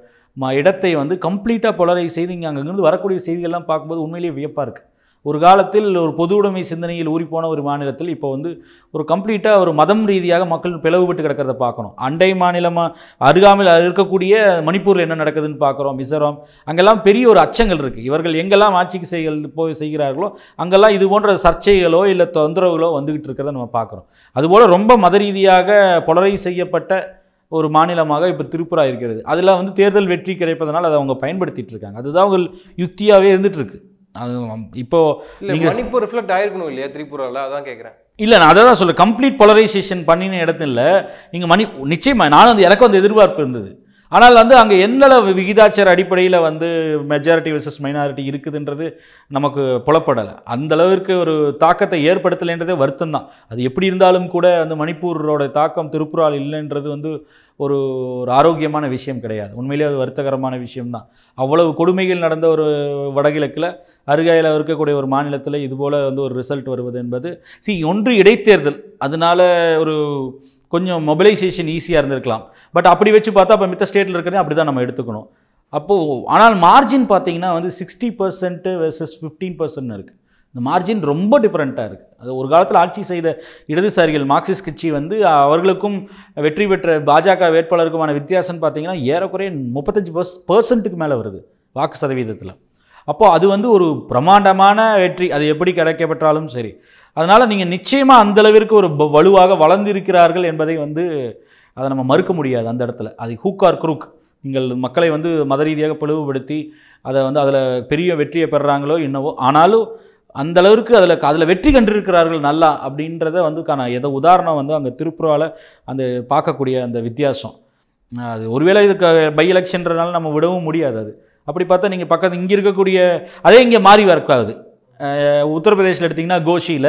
ம இடத்தை வந்து கம்ப்ளீட்டாக பொலரைஸ் செய்து இங்கே அங்கேருந்து வரக்கூடிய செய்திகள்லாம் பார்க்கும்போது உண்மையிலேயே வியப்பாக இருக்குது ஒரு காலத்தில் ஒரு பொது உடைமை சிந்தனையில் ஊறிப்போன ஒரு மாநிலத்தில் இப்போ வந்து ஒரு கம்ப்ளீட்டாக ஒரு மதம் ரீதியாக மக்கள் பிளவுபட்டு கிடக்கிறத பார்க்கணும் அண்டை மாநிலமாக அருகாமையில் இருக்கக்கூடிய மணிப்பூரில் என்ன நடக்குதுன்னு பார்க்குறோம் மிசோரம் அங்கெல்லாம் பெரிய ஒரு அச்சங்கள் இருக்குது இவர்கள் எங்கெல்லாம் ஆட்சிக்கு செய்கள் போய் செய்கிறார்களோ அங்கெல்லாம் இது போன்ற சர்ச்சைகளோ இல்லை தொந்தரவுகளோ வந்துக்கிட்டு இருக்கிறத நம்ம பார்க்குறோம் அதுபோல் ரொம்ப மத ரீதியாக பொலரை செய்யப்பட்ட ஒரு மாநிலமாக இப்போ திரிபுரா இருக்கிறது அதில் வந்து தேர்தல் வெற்றி கிடைப்பதனால் அதை அவங்க பயன்படுத்திட்டு இருக்காங்க அதுதான் அவங்க யுக்தியாகவே இருந்துட்டு இருக்கு அது இப்போ இல்ல நீங்க- மணிப்பூர் ரிஃப்ளெக்ட் ஆயிருக்கணும் இல்லையா திரிபுரால அதான் கேட்குறேன் இல்லை நான் அதை தான் சொல்ல கம்ப்ளீட் பொலரைசேஷன் பண்ணின இடத்துல நீங்கள் மணி நிச்சயமாக நானும் வந்து எனக்கு வந்து எதிர்பார்ப்பு இருந்தது ஆனால் வந்து அங்கே என்ன விகிதாச்சார அடிப்படையில் வந்து மெஜாரிட்டி வெர்சஸ் மைனாரிட்டி இருக்குதுன்றது நமக்கு புலப்படலை அந்த அளவிற்கு ஒரு தாக்கத்தை ஏற்படுத்தலைன்றதே வருத்தம் தான் அது எப்படி இருந்தாலும் கூட அந்த மணிப்பூரோட தாக்கம் திருப்புரால் இல்லைன்றது வந்து ஒரு ஒரு ஆரோக்கியமான விஷயம் கிடையாது உண்மையிலேயே அது வருத்தகரமான விஷயம்தான் அவ்வளவு கொடுமைகள் நடந்த ஒரு வடகிழக்கில் அருகாயில் இருக்கக்கூடிய ஒரு மாநிலத்தில் இதுபோல் வந்து ஒரு ரிசல்ட் வருவது என்பது சி ஒன்று இடைத்தேர்தல் அதனால ஒரு கொஞ்சம் மொபிலைசேஷன் ஈஸியாக இருந்திருக்கலாம் பட் அப்படி வச்சு பார்த்தா அப்போ மித்த ஸ்டேட்டில் இருக்கிறதே அப்படி தான் நம்ம எடுத்துக்கணும் அப்போது ஆனால் மார்ஜின் பார்த்தீங்கன்னா வந்து sixty percent versus fifteen percent இருக்குது இந்த மார்ஜின் ரொம்ப டிஃப்ரெண்ட்டாக இருக்குது அது ஒரு காலத்தில் ஆட்சி செய்த இடதுசாரிகள் மார்க்சிஸ்ட் கட்சி வந்து அவர்களுக்கும் வெற்றி பெற்ற பாஜக வேட்பாளருக்குமான வித்தியாசம்னு பார்த்தீங்கன்னா ஏறக்குறைய முப்பத்தஞ்சு பர்ஸ் பர்சன்ட்டுக்கு மேலே வருது வாக்கு சதவீதத்தில் அப்போ அது வந்து ஒரு பிரம்மாண்டமான வெற்றி அது எப்படி கிடைக்கப்பெற்றாலும் சரி அதனால் நீங்கள் நிச்சயமாக அந்த அளவிற்கு ஒரு ப- வலுவாக வளர்ந்திருக்கிறார்கள் என்பதை வந்து அதை நம்ம மறுக்க முடியாது அந்த இடத்துல அது ஹூக் ஆர் குரூக் நீங்கள் மக்களை வந்து மத ரீதியாக பிளவுபடுத்தி அதை வந்து அதில் பெரிய வெற்றியை பெறுறாங்களோ என்னவோ ஆனாலும் அந்த அளவிற்கு அதில் அதில் வெற்றி கண்டிருக்கிறார்கள் நல்லா அப்படின்றத வந்து காண எதை உதாரணம் வந்து அங்கே திருப்புறாவில் அந்த பார்க்கக்கூடிய அந்த வித்தியாசம் அது ஒருவேளை இதுக்கு பை எலெக்ஷன்றனால நம்ம விடவும் முடியாது அது அப்படி பார்த்தா நீங்கள் பக்கத்து இங்கே இருக்கக்கூடிய அதே இங்கே மாறி ஒர்க் ஆகுது அஹ் உத்தரப்பிரதேசில் எடுத்திங்கன்னா கோஷியில்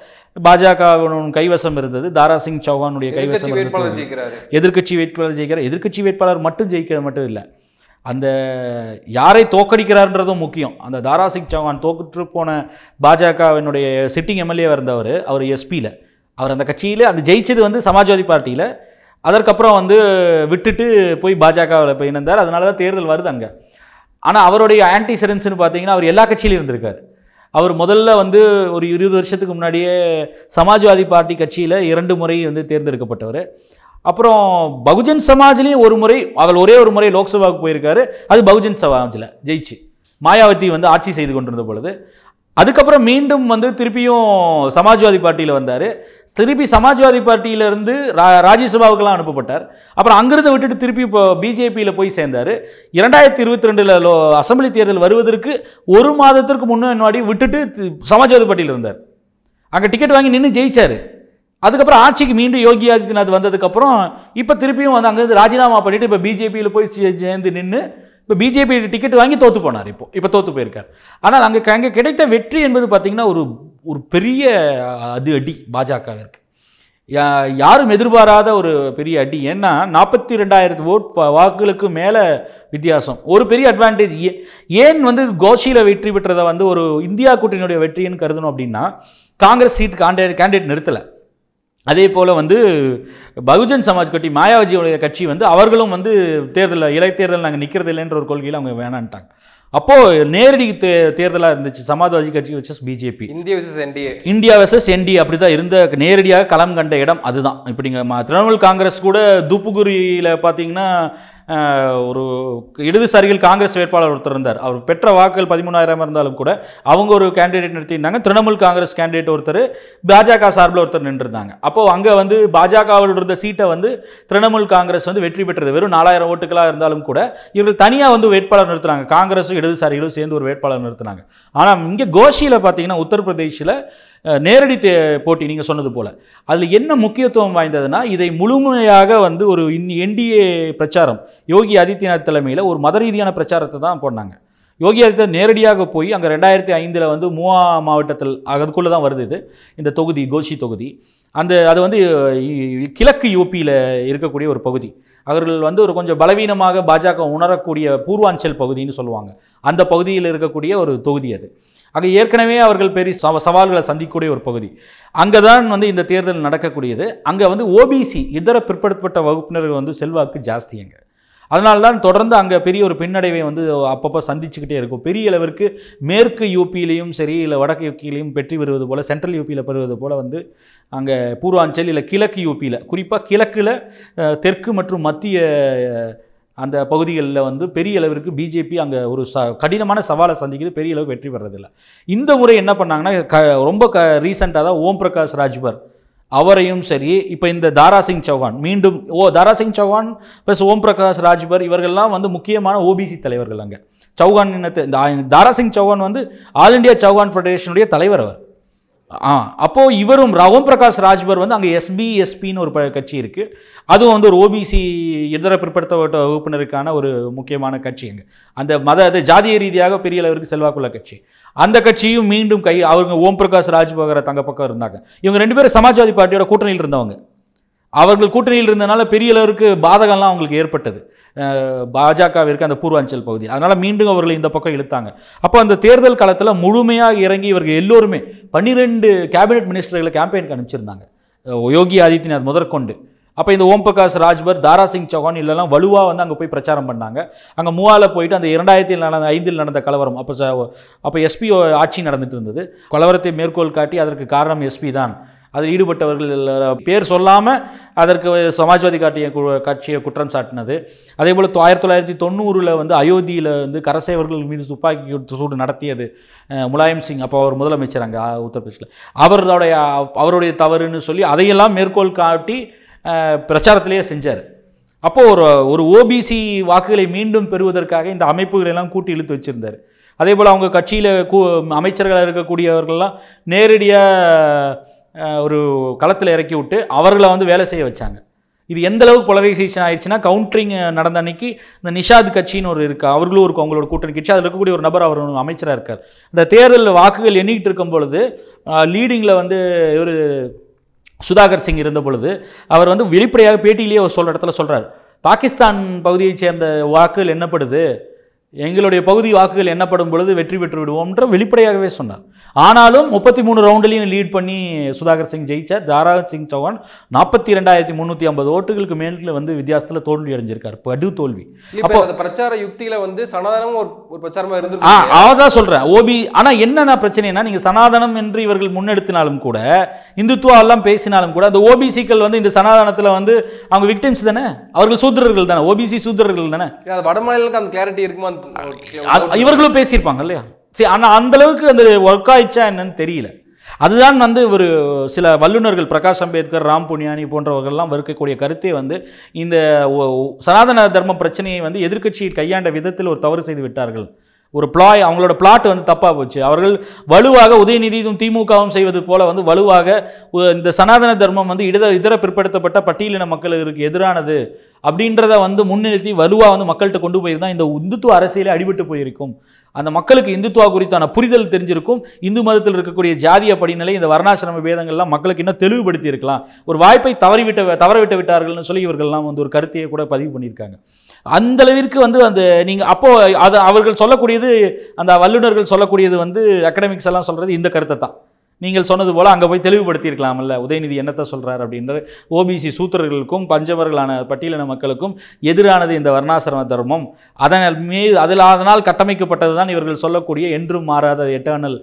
பாஜக கைவசம் இருந்தது தாரா சிங் சௌஹானுடைய எதிர்க்கட்சி கைவசம் வேட்பாளர் இருந்தது. ஜெயிக்கிறாரு எதிர்க்கட்சி வேட்பாளர் ஜெயிக்கிறார் எதிர்க்கட்சி வேட்பாளர் மட்டும் ஜெயிக்கிறது மட்டும் இல்லை அந்த யாரை தோக்கடிக்கிறார்ன்றதும் முக்கியம் அந்த தாரா சிங் சௌஹான் தோற்று போன பாஜகவினுடைய சிட்டிங் எம்எல்ஏவாக இருந்தவர் அவர் எஸ்பியில் அவர் அந்த கட்சியில் அந்த ஜெயிச்சது வந்து சமாஜ்வாதி பார்ட்டியில் அதற்கப்புறம் வந்து விட்டுட்டு போய் பாஜகவில் போய் இணைந்தார் அதனால தான் தேர்தல் வருது அங்கே ஆனால் அவருடைய ஆன்டிசரன்ஸ்னு பார்த்தீங்கன்னா அவர் எல்லா கட்சியிலும் இருந்திருக்கார் அவர் முதல்ல வந்து ஒரு இருபது வருஷத்துக்கு முன்னாடியே சமாஜ்வாதி பார்ட்டி கட்சியில் இரண்டு முறை வந்து தேர்ந்தெடுக்கப்பட்டவர் அப்புறம் பகுஜன் சமாஜ்லேயும் ஒரு முறை அவர் ஒரே ஒரு முறை லோக்சபாவுக்கு போயிருக்காரு அது பகுஜன் சமாஜில் ஜெயிச்சு மாயாவதி வந்து ஆட்சி செய்து கொண்டிருந்த பொழுது அதுக்கப்புறம் மீண்டும் வந்து திருப்பியும் சமாஜ்வாதி பார்ட்டியில் வந்தார் திருப்பி சமாஜ்வாதி பார்ட்டியிலேருந்து ரா ராஜ்யசபாவுக்கெல்லாம் அனுப்பப்பட்டார் அப்புறம் அங்கிருந்து விட்டுட்டு திருப்பி இப்போ பிஜேபியில் போய் சேர்ந்தார் இரண்டாயிரத்தி இருபத்தி ரெண்டில் லோ அசெம்பிளி தேர்தல் வருவதற்கு ஒரு மாதத்திற்கு முன்னாடி விட்டுட்டு தி- சமாஜ்வாதி பார்ட்டியில் இருந்தார் அங்கே டிக்கெட் வாங்கி நின்று ஜெயிச்சார் அதுக்கப்புறம் ஆட்சிக்கு மீண்டும் யோகி ஆதித்யநாத் வந்ததுக்கப்புறம் இப்போ திருப்பியும் வந்து அங்கேருந்து ராஜினாமா பண்ணிட்டு இப்போ பிஜேபியில் போய் சே- சேர்ந்து நின்று இப்போ பிஜேபி டிக்கெட் வாங்கி தோத்து போனார் இப்போ இப்போ தோத்து போயிருக்கார் ஆனால் அங்கே அங்கே கிடைத்த வெற்றி என்பது பார்த்திங்கன்னா ஒரு ஒரு பெரிய அது அடி பாஜகவிற்கு யா- யாரும் எதிர்பாராத ஒரு பெரிய அடி ஏன்னா நாற்பத்தி ரெண்டாயிரத்து ஓட் வா- வாக்குகளுக்கு மேலே வித்தியாசம் ஒரு பெரிய அட்வான்டேஜ் ஏன் வந்து கோஷியில் வெற்றி பெற்றதை வந்து ஒரு இந்தியா கூட்டணியுடைய வெற்றின்னு கருதணும் அப்படின்னா காங்கிரஸ் சீட் கேண்டிடேட் கேண்டிடேட் நிறுத்தலை அதே போல் வந்து பகுஜன் சமாஜ் கட்சி மாயாவதியுடைய கட்சி வந்து அவர்களும் வந்து தேர்தலில் இடைத்தேர்தல் நாங்கள் நிற்கிறது இல்லைன்ற ஒரு கொள்கையில் அவங்க வேணான்ட்டாங்க அப்போது நேரடி தே தேர்தலாக இருந்துச்சு சமாஜ்வாதி கட்சி versus BJP India versus NDA India versus NDA அப்படி தான் இருந்த நேரடியாக களம் கண்ட இடம் அதுதான் இப்போ நீங்கள் திரிணாமுல் காங்கிரஸ் கூட தூப்புகுரியில் பார்த்தீங்கன்னா அஹ், ஒரு இடதுசாரிகள் காங்கிரஸ் வேட்பாளர் ஒருத்தர் இருந்தார் அவர் பெற்ற வாக்குகள் பதிமூணாயிரம் இருந்தாலும் கூட அவங்க ஒரு கேண்டிடேட் நிறுத்தியிருந்தாங்க திரிணாமுல் காங்கிரஸ் கேண்டிடேட் ஒருத்தர் பாஜக சார்பில் ஒருத்தர் நின்றுருந்தாங்க அப்போது அங்கே வந்து பாஜகவில் இருந்த சீட்டை வந்து திரிணாமுல் காங்கிரஸ் வந்து வெற்றி பெற்றது வெறும் நாலாயிரம் ஓட்டுகளாக இருந்தாலும் கூட இவர்கள் தனியாக வந்து வேட்பாளர் நிறுத்துனாங்க காங்கிரஸும் இடதுசாரிகளும் சேர்ந்து ஒரு வேட்பாளர் நிறுத்தினாங்க ஆனால் இங்கே கோஷியில் பார்த்தீங்கன்னா உத்தரப்பிரதேசில் அஹ், நேரடி தே போட்டி நீங்கள் சொன்னது போல் அதில் என்ன முக்கியத்துவம் வாய்ந்ததுன்னா இதை முழுமையாக வந்து ஒரு என்டிஏ பிரச்சாரம் யோகி ஆதித்யநாத் தலைமையில் ஒரு மத ரீதியான பிரச்சாரத்தை தான் போனாங்க யோகி ஆதித்யநாத் நேரடியாக போய் அங்கே ரெண்டாயிரத்தி ஐந்தில் வந்து மூவா மாவட்டத்தில் அதுக்குள்ளே தான் வருது இது இந்த தொகுதி கோஷி தொகுதி அந்த அது வந்து இ- கிழக்கு யூபியில் இருக்கக்கூடிய ஒரு பகுதி அவர்கள் வந்து ஒரு கொஞ்சம் பலவீனமாக பாஜக உணரக்கூடிய பூர்வாஞ்சல் பகுதின்னு சொல்லுவாங்க அந்த பகுதியில் இருக்கக்கூடிய ஒரு தொகுதி அது அங்கே ஏற்கனவே அவர்கள் பெரிய சவ சவால்களை சந்திக்கக்கூடிய ஒரு பகுதி அங்கே தான் வந்து இந்த தேர்தல் நடக்கக்கூடியது அங்கே வந்து ஓபிசி இதர பிற்படுத்தப்பட்ட வகுப்பினர்கள் வந்து செல்வாக்கு ஜாஸ்தி அங்கே அதனால தான் தொடர்ந்து அங்கே பெரிய ஒரு பின்னடைவை வந்து அப்பப்போ சந்திச்சுக்கிட்டே இருக்கும் பெரிய அளவிற்கு மேற்கு யூபியிலையும் சரி இல்லை வடக்கு யூபியிலையும் வெற்றி பெறுவது போல் சென்ட்ரல் யூபியில் பெறுவது போல் வந்து அங்கே பூர்வாஞ்சல் இல்லை கிழக்கு யூபியில் குறிப்பாக கிழக்கில் அஹ், தெற்கு மற்றும் மத்திய அஹ், அந்த பகுதிகளில் வந்து பெரிய அளவிற்கு பிஜேபி அங்கே ஒரு ச கடினமான சவாலை சந்திக்குது பெரிய அளவு வெற்றி பெறதில்லை இந்த முறை என்ன பண்ணாங்கன்னா க ரொம்ப க ரீசெண்டாக தான் ஓம் பிரகாஷ் ராஜ்பர் அவரையும் சரி இப்போ இந்த தாரா சிங் சௌஹான் மீண்டும் ஓ தாரா சிங் சௌஹான் ப்ளஸ் ஓம் பிரகாஷ் ராஜ்பர் இவர்கள்லாம் வந்து முக்கியமான ஓபிசி தலைவர்கள் அங்கே சௌஹான் இனத்தை இந்த ஆ- தாரா சிங் சௌஹான் வந்து ஆல் இந்தியா சௌஹான் ஃபெடரேஷனுடைய தலைவர் அவர் ஆ அப்போது இவரும் ரா- ஓம் பிரகாஷ் ராஜ்பர் வந்து அங்கே எஸ்பி எஸ்பின்னு ஒரு ப- கட்சி இருக்குது அதுவும் வந்து ஒரு ஓபிசி இதர பிற்படுத்தப்பட்ட வகுப்பினருக்கான ஒரு முக்கியமான கட்சி அங்கே அந்த மத அது ஜாதிய ரீதியாக பெரிய அளவிற்கு செல்வாக்குள்ள கட்சி அந்த கட்சியும் மீண்டும் கை அவங்க ஓம் பிரகாஷ் ராஜ்பகர தங்க பக்கம் இருந்தாங்க இவங்க ரெண்டு பேரும் சமாஜ்வாதி பார்ட்டியோட கூட்டணியில் இருந்தவங்க அவர்கள் கூட்டணியில் இருந்தனால பெரிய அளவிற்கு பாதகம்லாம் அவங்களுக்கு ஏற்பட்டது அஹ் பாஜகவிற்கு அந்த பூர்வாஞ்சல் பகுதி அதனால் மீண்டும் அவர்களை இந்த பக்கம் இழுத்தாங்க அப்போ அந்த தேர்தல் காலத்தில் முழுமையாக இறங்கி இவர்கள் எல்லோருமே பன்னிரெண்டு கேபினெட் மினிஸ்டர்களை கேம்பெயினுக்கு அனுப்பிச்சிருந்தாங்க அஹ் யோகி ஆதித்யநாத் முதற்கொண்டு அப்போ இந்த ஓம் பிரகாஷ் ராஜ்பர் தாரா சிங் சௌஹான் இல்லைலாம் வலுவாக வந்து அங்கே போய் பிரச்சாரம் பண்ணாங்க அங்கே மூவால போயிட்டு அந்த இரண்டாயிரத்தில் நடந்த ஐந்தில் நடந்த கலவரம் அப்போ ச அப்போ எஸ்பி ஆட்சி நடந்துட்டு இருந்தது கலவரத்தை மேற்கோள் காட்டி அதற்கு காரணம் எஸ்பி தான் அதில் ஈடுபட்டவர்கள் பேர் சொல்லாமல் அதற்கு சமாஜ்வாதி காட்டிய கு- கட்சியை குற்றம் சாட்டினது அதே போல் ஆயிரத்தி தொள்ளாயிரத்தி தொண்ணூறில் வந்து அயோத்தியில் வந்து கரசேவர்கள் மீது துப்பாக்கி சூடு நடத்தியது அஹ், முலாயம் சிங் அப்போ அவர் முதலமைச்சர் அங்கே உத்தரப்பிரதேசில் அவருடைய அவருடைய தவறுன்னு சொல்லி அதையெல்லாம் மேற்கோள் காட்டி அஹ், பிரச்சாரத்திலேயே செஞ்சார் அப்போது ஒரு ஒரு ஓபிசி வாக்குகளை மீண்டும் பெறுவதற்காக இந்த அமைப்புகளை எல்லாம் கூட்டி இழுத்து வச்சிருந்தார் அதே போல் அவங்க கட்சியில் கூ அமைச்சர்களாக இருக்கக்கூடியவர்கள்லாம் நேரடியாக ஒரு களத்தில் இறக்கி விட்டு அவர்களை வந்து வேலை செய்ய வச்சாங்க இது எந்த அளவுக்கு போலரைசேஷன் ஆயிடுச்சுன்னா கவுண்டரிங் நடந்த அன்னைக்கு இந்த நிஷாத் கட்சின்னு ஒரு இருக்கு அவர்களும் இருக்கும் அவங்களோட கூட்டணி கட்சி அதில் இருக்கக்கூடிய ஒரு நபர் அவர் அமைச்சராக இருக்கார் இந்த தேர்தல் வாக்குகள் எண்ணிக்கிட்டு இருக்கும் பொழுது லீடிங்கில் வந்து இவர் சுதாகர் சிங் இருந்த பொழுது அவர் வந்து வெளிப்படையாக பேட்டியிலேயே அவர் சொல்கிற இடத்துல சொல்கிறார் பாகிஸ்தான் பகுதியைச் சேர்ந்த வாக்குகள் எண்ணப்படுது எங்களுடைய பகுதி வாக்குகள் எண்ணப்படும் பொழுது வெற்றி பெற்று விடுவோம்ன்ற வெளிப்படையாகவே சொன்னார் ஆனாலும் முப்பத்தி மூணு ரவுண்டுலையும் லீட் பண்ணி சுதாகர் சிங் ஜெயிச்சார் தாரா சிங் சௌஹான் நாற்பத்தி ரெண்டாயிரத்தி முந்நூற்றி ஐம்பது ஓட்டுகளுக்கு மேல வந்து வித்தியாசத்தில் தோல்வி அடைஞ்சிருக்கார் படு தோல்வி இப்போ அந்த பிரச்சார யுக்தியில வந்து சனாதனமும் ஒரு ஒரு பிரச்சாரமா ஆ இருந்து அதான் சொல்கிறேன் ஓபி ஆனால் என்னென்ன பிரச்சனைனா நீங்கள் சனாதனம் என்று இவர்கள் முன்னெடுத்தினாலும் கூட இந்துத்துவா எல்லாம் பேசினாலும் கூட அந்த ஓபிசிக்கள் வந்து இந்த சனாதனத்தில் வந்து அவங்க விக்டிம்ஸ் தானே அவர்கள் சூத்திரர்கள் தானே ஓபிசி சூத்திரர்கள் தானே அது வட மாநிலங்களுக்கு அந்த கிளாரிட்டி இருக்குமா அது- இவர்களும் பேசியிருப்பாங்க இல்லையா சரி ஆனால் அந்த அளவுக்கு அந்த ஒர்க் ஆயிடுச்சா என்னன்னு தெரியல அதுதான் வந்து ஒரு சில வல்லுநர்கள் பிரகாஷ் அம்பேத்கர் ராம் புனியானி போன்றவர்கள்லாம் வறுக்கக்கூடிய கருத்தே வந்து இந்த ஒ- ஒ- சனாதன தர்ம பிரச்சனையை வந்து எதிர்க்கட்சி கையாண்ட விதத்தில் ஒரு தவறு செய்து விட்டார்கள் ஒரு பிளாய் அவங்களோட பிளாட் வந்து தப்பாக போச்சு அவர்கள் வலுவாக உதயநிதியும் திமுகவும் செய்வது போல வந்து வலுவாக உ- இந்த சனாதன தர்மம் வந்து இடத இதர பிற்படுத்தப்பட்ட பட்டியலின மக்களுக்கு எதிரானது அப்படின்றத வந்து முன்னிறுத்தி வலுவாக வந்து மக்கள்கிட்ட கொண்டு போயிருந்தா இந்த இந்துத்துவ அரசியலே அடிபட்டு போயிருக்கும் அந்த மக்களுக்கு இந்துத்துவா குறித்தான புரிதல் தெரிஞ்சிருக்கும் இந்து மதத்தில் இருக்கக்கூடிய ஜாதிய படிநிலை இந்த வர்ணாசிரம பேதங்கள்லாம் மக்களுக்கு இன்னும் தெளிவுபடுத்தி இருக்கலாம் ஒரு வாய்ப்பை தவறிவிட்ட தவறவிட்டு விட்டார்கள்னு சொல்லி இவர்கள்லாம் வந்து ஒரு கருத்தையை கூட பதிவு பண்ணியிருக்காங்க அந்த அளவிற்கு வந்து அந்த நீங்கள் அப்போ அது அவர்கள் சொல்லக்கூடியது அந்த வல்லுநர்கள் சொல்லக்கூடியது வந்து அகடமிக்ஸ் எல்லாம் சொல்றது இந்த கருத்தை தான் நீங்கள் சொன்னது போல அங்கே போய் தெளிவுபடுத்தியிருக்கலாம்ல உதயநிதி என்னத்தை சொல்றார் அப்படின்றது ஓபிசி சூத்திரர்களுக்கும் பஞ்சவர்களான பட்டியலின மக்களுக்கும் எதிரானது இந்த வர்ணாசிரம தர்மம் அதனால் மீது அதில் அதனால் கட்டமைக்கப்பட்டது தான் இவர்கள் சொல்லக்கூடிய என்றும் மாறாத எட்டர்னல்